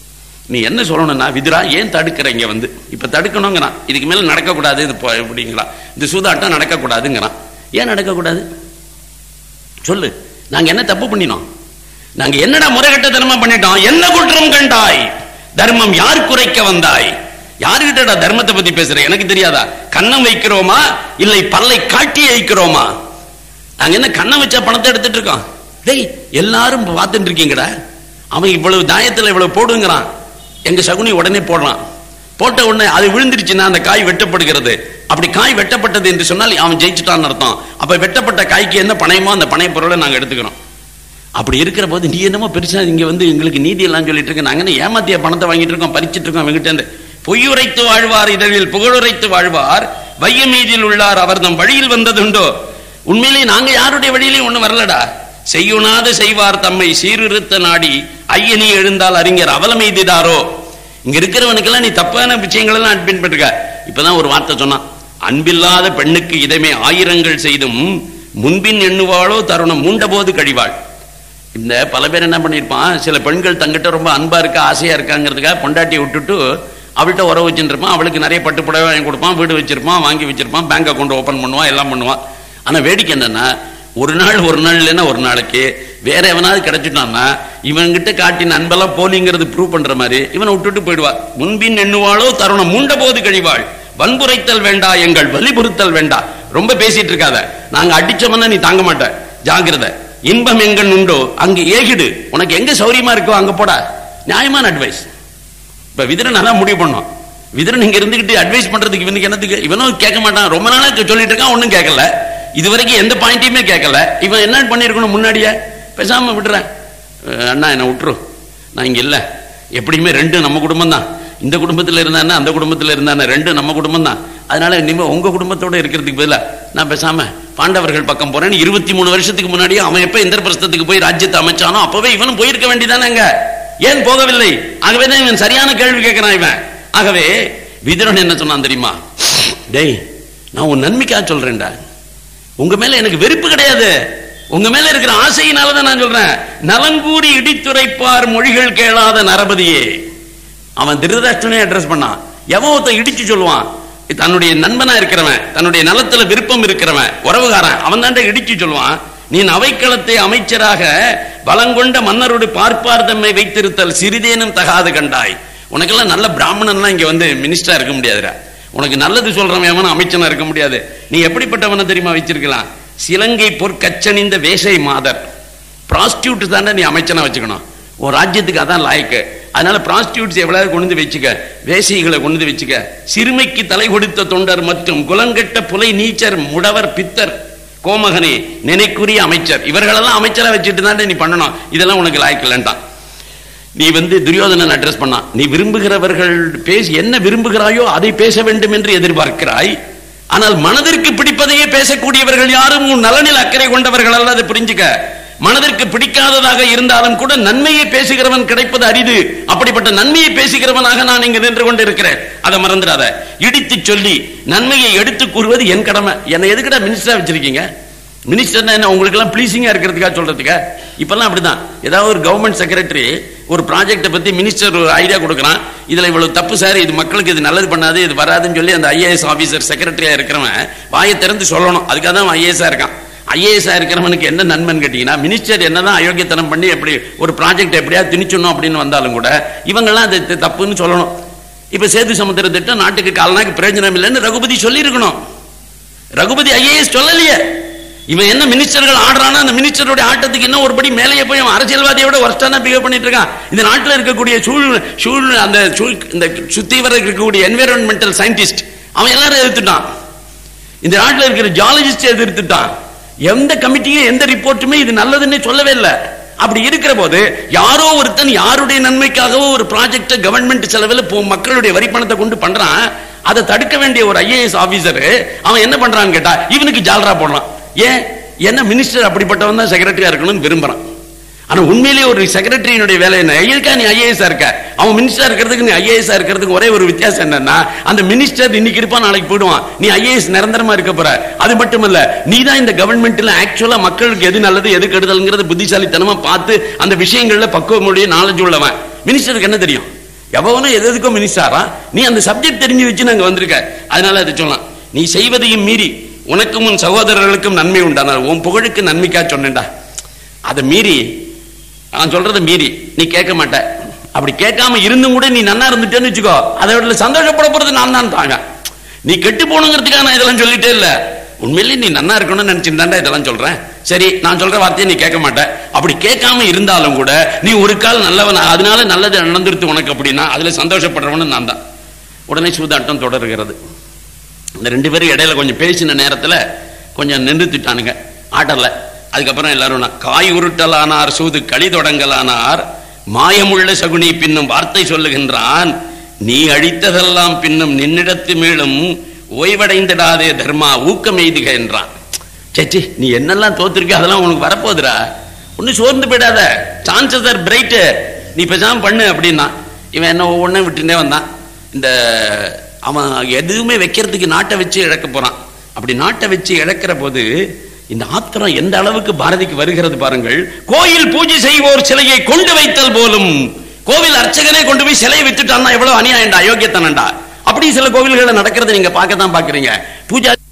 நீ என்ன சொல்லணும்னா விதுரா ஏன் தடுக்கிற இங்க வந்து இப்ப தடுக்கணுங்கிறான் இதுக்கு மேல நடக்கக்கூடாது இது போ- இப்படிங்கிறான் இந்த சூதாட்டம் நடக்கக்கூடாதுங்கிறான் ஏன் நடக்கக்கூடாது சொல்லு நாங்க என்ன தப்பு பண்ணினோம் நாங்க என்னடா முறைகட்ட தர்மம் பண்ணிட்டோம் என்ன குற்றம் கண்டாய் தர்மம் யார் குறைக்க வந்தாய் யாருகிட்டடா தர்மத்தை பத்தி பேசுற எனக்கு தெரியாதா கண்ணம் வைக்கிறோமா இல்லை பல்லை காட்டி வைக்கிறோமா நாங்க என்ன கண்ணம் வச்சா பணத்தை எடுத்துட்டு இருக்கோம் டேய் எல்லாரும் பார்த்துட்டு இருக்கீங்கடா அவன் இவ்வளவு தாயத்துல இவ்வளவு போடுங்கிறான் எங்க சகுனி உடனே போடுறான் போட்ட உடனே அது விழுந்துருச்சுன்னா அந்த காய் வெட்டப்படுகிறது அப்படி காய் வெட்டப்பட்டது என்று சொன்னால் அவன் ஜெயிச்சுட்டான்னு அர்த்தம் அப்ப வெட்டப்பட்ட காய்க்கு என்ன பணயமோ அந்த பணைய பொருளை நாங்க எடுத்துக்கிறோம் அப்படி இருக்கிற போது நீ என்னமோ பெருசா இங்க வந்து எங்களுக்கு நீதி எல்லாம் சொல்லிட்டு இருக்க நாங்க என்ன ஏமாத்திய பணத்தை வாங்கிட்டு இருக்கோம் பறிச்சிட்டு இருக்கோம் அவங்ககிட்ட இருந்து பொய்யுரைத்து வாழ்வார் இதழில் புகழுரைத்து வாழ்வார் வையமீதில் உள்ளார் அவர் தம் வழியில் வந்ததுண்டோ உண்மையிலே நாங்க யாருடைய வழியிலையும் ஒண்ணு வரலடா செய்யுணாது செய்வார் தம்மை சீர்திருத்த நாடி ஐயனி எழுந்தால் அறிஞர் அவலமெய்திடாரோ இங்க இருக்கிறவனுக்கெல்லாம் நீ தப்பான விஷயங்கள் எல்லாம் பின்பற்றுக்க இப்பதான் ஒரு வார்த்தை சொன்னான் அன்பில்லாத பெண்ணுக்கு இதமே ஆயிரங்கள் செய்தும் முன்பின் எண்ணுவாளோ தருணம் மூண்டபோது கழிவாள் இந்த பல பேர் என்ன பண்ணியிருப்பான் சில பெண்கள் தங்கிட்ட ரொம்ப அன்பா இருக்கா ஆசையா இருக்காங்கிறதுக்காக பொண்டாட்டியை விட்டுட்டு அவள்கிட்ட உறவு வச்சுட்டு இருப்பான் அவளுக்கு நிறைய பட்டு புடவை வாங்கி கொடுப்பான் வீடு வச்சிருப்பான் வாங்கி வச்சிருப்பான் பேங்க் அக்கௌண்ட் ஓபன் பண்ணுவான் எல்லாம் பண்ணுவான் ஆனா வேடிக்கை என்னன்னா ஒரு நாள் ஒரு நாள் இல்லைன்னா ஒரு நாளைக்கு வேற எவனாவது கிடைச்சிட்டான்னா இவன்கிட்ட காட்டின அன்பெல்லாம் போலிங்கிறது ப்ரூவ் பண்ற மாதிரி இவனை விட்டுட்டு போயிடுவா முன்பின் எண்ணுவாளோ தருணம் மூண்ட போது கழிவாள் வன்புரைத்தல் வேண்டா எங்கள் வலிபுறுத்தல் வேண்டா ரொம்ப பேசிட்டு இருக்காத நாங்க அடிச்சோம்னா நீ தாங்க மாட்ட ஜாகிரதை இன்பம் எங்கன் உண்டோ அங்கு ஏகிடு உனக்கு எங்க சௌரியமா இருக்கோ அங்க போடா நியாயமான அட்வைஸ் இப்ப விதிரன் அதான் முடிவு பண்ணோம் விதிரன் இங்க இருந்துகிட்டு அட்வைஸ் பண்றதுக்கு இவனுக்கு என்னத்துக்கு இவனும் கேட்க மாட்டான் ரொம்ப நாளா சொல்லிட்டு இருக்கான் ஒன்னும் கேட்கல இது வரைக்கும் எந்த பாயிண்ட்டையுமே கேட்கல இவன் என்ன பண்ணிருக்கணும் முன்னாடியே பேசாம விடுறேன் அஹ் அண்ணா என்ன விட்டுரு நான் இங்க இல்ல எப்படியுமே ரெண்டும் நம்ம குடும்பம் தான் இந்த குடும்பத்துல இருந்தானே அந்த குடும்பத்துல இருந்தானே ரெண்டும் நம்ம குடும்பம் தான் அதனால இனிமே உங்க குடும்பத்தோட இருக்கிறதுக்கு பதிலா நான் பேசாம பாண்டவர்கள் பக்கம் போறேன்னு இருபத்தி மூணு வருஷத்துக்கு முன்னாடியே அவன் எப்ப இந்திரபிரஸ்தத்துக்கு போய் ராஜ்யத்தை அமைச்சானோ அப்பவே இவனும் போயிருக்க வேண்டியதானேங்க ஏன் போகவில்லை ஆகவே தான் இவன் சரியான கேள்வி கேட்கிறான் இவன் ஆகவே விதுரன் என்ன சொன்னான் தெரியுமா டேய் நான் உன் நன்மைக்காக சொல்றேன்டா உங்க மேல எனக்கு வெறுப்பு கிடையாது உங்க மேல இருக்கிற ஆசையினால தான் நான் சொல்றேன் நலங்கூடி இடித்துரைப்பார் மொழிகள் கேளாத நரபதியே அவன் திருதராஷ்டனே அட்ரஸ் பண்ணான் எவன் ஒருத்தன் இடிச்சு சொல்லுவான் தன்னுடைய நண்பனா இருக்கிறவன் தன்னுடைய நலத்துல விருப்பம் இருக்கிறவன் உறவுகாரன் அவன் தாண்ட இடிச்சு சொல்லுவான் நீ அவைக்களத்தை அமைச்சராக பலங்கொண்ட மன்னரோடு பார்ப்பார் தம்மை வைத்திருத்தல் சிறிதேனும் தகாது கண்டாய் உனக்கெல்லாம் நல்ல பிராமணன்லாம் இங்க வந்து மினிஸ்டரா இருக்க முடியாதுடா உனக்கு நல்லது சொல்றவன் எவனும் அமைச்சனா இருக்க முடியாது நீ எப்படிப்பட்டவனை தெரியுமா வச்சிருக்கலாம் சிலங்கை பொற்கச்சணிந்த வேஷை மாதர் ப்ராஸ்டியூட் தானே நீ அமைச்சனா வச்சுக்கணும் உன் ராஜ்யத்துக்கு அதான் லாய்க்கு அதனால ப்ராஸ்டியூட்ஸ் எவ்வளவு கொண்டு வந்து வச்சுக்க வேசிகளை கொண்டு வந்து வச்சுக்க சிறுமைக்கு தலை கொடுத்த தொண்டர் மற்றும் குலங்கெட்ட புலை நீச்சர் முடவர் பித்தர் கோமகனே நினைக்குரிய அமைச்சர் இவர்களெல்லாம் அமைச்சரா வச்சுட்டு தான் நீ பண்ணணும் இதெல்லாம் உனக்கு லாய்க்கலன்ட்டான் நீ வந்து துரியோதனன் அட்ரஸ் பண்ணான் நீ விரும்புகிறவர்கள் பேசி என்ன விரும்புகிறாயோ அதை பேச வேண்டும் என்று எதிர்பார்க்கிறாய் ஆனால் மனதிற்கு பிடிப்பதையே பேசக்கூடியவர்கள் யாரும் உன் நலனில் அக்கறை கொண்டவர்கள் அல்ல அதை புரிஞ்சுக்க மனதிற்கு பிடிக்காததாக இருந்தாலும் கூட நன்மையை பேசுகிறவன் கிடைப்பது அரிது அப்படிப்பட்ட நன்மையை பேசுகிறவனாக நான் இங்கு நின்று கொண்டு இருக்கிறேன் அதை மறந்துடாத இடித்து சொல்லி நன்மையை எடுத்து கூறுவது என் கடமை என்னை எதுக்குடா மினிஸ்டரா வச்சிருக்கீங்க மினிஸ்டர் என்ன உங்களுக்கு எல்லாம் ப்ளீசிங்கா இருக்கிறதுக்காக சொல்றதுக்கா இப்பெல்லாம் அப்படிதான் ஏதாவது ஒரு கவர்மெண்ட் செக்ரட்டரி ஒரு ப்ராஜெக்ட்டை பத்தி மினிஸ்டர் ஒரு ஐடியா கொடுக்குறான் இதுல இவ்வளவு தப்பு சார் இது மக்களுக்கு இது நல்லது பண்ணாது இது வராதுன்னு சொல்லி அந்த ஐஏஎஸ் ஆபீசர் செக்ரட்டரியா இருக்கிறவன் வாயை திறந்து சொல்லணும் அதுக்காக தான் ஐஏஎஸ்ஆ இருக்கான் ஐஏஎஸ் இருக்கிறவனுக்கு என்ன நன்மைன்னு கேட்டீங்கன்னா மினிஸ்டர் என்னதான் அயோக்கியத்தனம் பண்ணி எப்படி ஒரு ப்ராஜெக்ட் எப்படியா திணிச்சணும் அப்படின்னு வந்தாலும் கூட இவங்கெல்லாம் அது த- தப்புன்னு சொல்லணும் இப்ப சேது சமுத்திர திட்டம் நாட்டுக்கு கால்நாக்கு பிரயோஜனம் இல்லைன்னு ரகுபதி சொல்லியிருக்கணும் ரகுபதி ஐஏஎஸ் சொல்லலையே இவன் என்ன மினிஸ்டர்கள் ஆடுறானா அந்த மினிஸ்டருடைய ஆட்டத்துக்கு இன்னும் ஒருபடி மேலேயே போய் அவன் அரசியல்வாதியோட ஒர்ஸ்டான பிஹேவ் பண்ணிட்டு இருக்கான் இந்த நாட்டில் இருக்கக்கூடிய சூழ் சூழ் அந்த சூழ் இந்த சுத்தி வர இருக்கக்கூடிய என்விரான்மெண்டல் சயின்டிஸ்ட் அவன் எல்லாரும் எதிர்த்துட்டான் இந்த நாட்டில் இருக்கிற ஜாலஜிஸ்ட் எதிர்த்துட்டான் எந்த கமிட்டியும் எந்த ரிப்போர்ட்டுமே இது நல்லதுன்னு சொல்லவே இல்லை அப்படி இருக்கிற போது யாரோ ஒருத்தன் யாருடைய நன்மைக்காகவோ ஒரு ப்ராஜெக்ட் கவர்மெண்ட் செலவில் போ- மக்களுடைய வரி பணத்தை கொண்டு பண்றான் அதை தடுக்க வேண்டிய ஒரு ஐஏஎஸ் ஆபீசர் அவன் என்ன பண்றான்னு கேட்டா இவனுக்கு ஜால்ரா போடுறான் ஏன் என்ன மினிஸ்டர் அப்படிப்பட்டவன் தான் செக்ரட்டரியா இருக்கணும்னு விரும்புறான் ஆனா உண்மையிலேயே ஒரு செக்ரட்டரியினுடைய வேலை என்ன எதுக்கா நீ ஐஏஎஸ் இருக்க அவன் மினிஸ்டர் இருக்கிறதுக்கு நீ ஐஏஎஸ் இருக்கிறதுக்கு ஒரே ஒரு வித்தியாசம் என்னன்னா அந்த மினிஸ்டர் இன்னைக்கு இருப்பான் நாளைக்கு போயிடுவான் நீ ஐஏஎஸ் நிரந்தரமா இருக்க போற அது மட்டுமல்ல நீ தான் இந்த கவர்மெண்ட்ல ஆக்சுவலா மக்களுக்கு எது நல்லது எது கெடுதல்ங்கிறது புத்திசாலித்தனமா பார்த்து அந்த விஷயங்கள்ல பக்குவமுடைய நாலேஜ் உள்ளவன் மினிஸ்டருக்கு என்ன தெரியும் எவனும் எது எதுக்கோ மினிஸ்டரா நீ அந்த சப்ஜெக்ட் தெரிஞ்சு வச்சு நாங்க வந்திருக்க அதனால அதை சொல்லலாம் நீ செய்வதையும் மீறி உனக்கும் உன் சகோதரர்களுக்கும் நன்மை உண்டான உன் புகழுக்கு நன்மைக்கா சொன்னேன்டா அதை மீறி நான் சொல்றதை மீறி நீ கேட்க மாட்ட அப்படி கேட்காம இருந்தும் கூட நீ நன்னா இருந்துட்டேன்னு வச்சுக்கோ அதை விட சந்தோஷப்பட போறது நான் தான் தாங்க நீ கெட்டு போகணுங்கிறதுக்காக நான் இதெல்லாம் சொல்லிட்டே இல்ல உண்மையிலேயே நீ நன்னா இருக்கணும்னு நினைச்சிருந்தாண்டா இதெல்லாம் சொல்றேன் சரி நான் சொல்ற வார்த்தையை நீ கேட்க மாட்ட அப்படி கேட்காம இருந்தாலும் கூட நீ ஒரு கால் நல்லவன் அதனால நல்லது நடந்துருத்து உனக்கு அப்படின்னா அதுல சந்தோஷப்படுறவனு நான் தான் உடனே சூதாட்டம் தொடர்கிறது இந்த ரெண்டு பேரும் இடையில கொஞ்சம் பேசின நேரத்துல கொஞ்சம் நின்றுத்துட்டானுங்க ஆட்டல்ல அதுக்கப்புறம் எல்லாரும் நான், காய் உருட்டலானார் சூது களி தொடங்கலானார் மாயமுள்ள சகுனி பின்னும் வார்த்தை சொல்லுகின்றான் நீ அழித்ததெல்லாம் பின்னும் நின்னிடத்து மீளும் ஓய்வடைந்திடாதே தர்மா ஊக்கம் எய்துக என்றான் சேச்சி நீ என்னெல்லாம் தோத்துருக்க அதெல்லாம் உனக்கு வரப்போகுதுடா ஒன்னும் சோர்ந்து போயிடாத சான்சஸ் ஆர் பிரைட்டு நீ பேசாம பண்ணு அப்படின்னா இவன் என்ன ஒவ்வொன்றும் விட்டுட்டே வந்தான் இந்த அவன் எதுவுமே வைக்கிறதுக்கு நாட்டை வச்சு இழக்க போறான் அப்படி நாட்டை வச்சு இழக்கிற போது இந்த ஆத்திரம் எந்த அளவுக்கு பாரதிக்கு வருகிறது பாருங்கள் கோயில் பூஜை செய்வோர் சிலையை கொண்டு வைத்தல் போலும் கோவில் அர்ச்சகனே கொண்டு போய் சிலையை வித்துட்டான்னா எவ்வளவு அநியாயம்டா அயோக்கியத்தனண்டா அப்படி சில கோவில்களில் நடக்கிறத நீங்க பார்க்க தான் பாக்குறீங்க பூஜா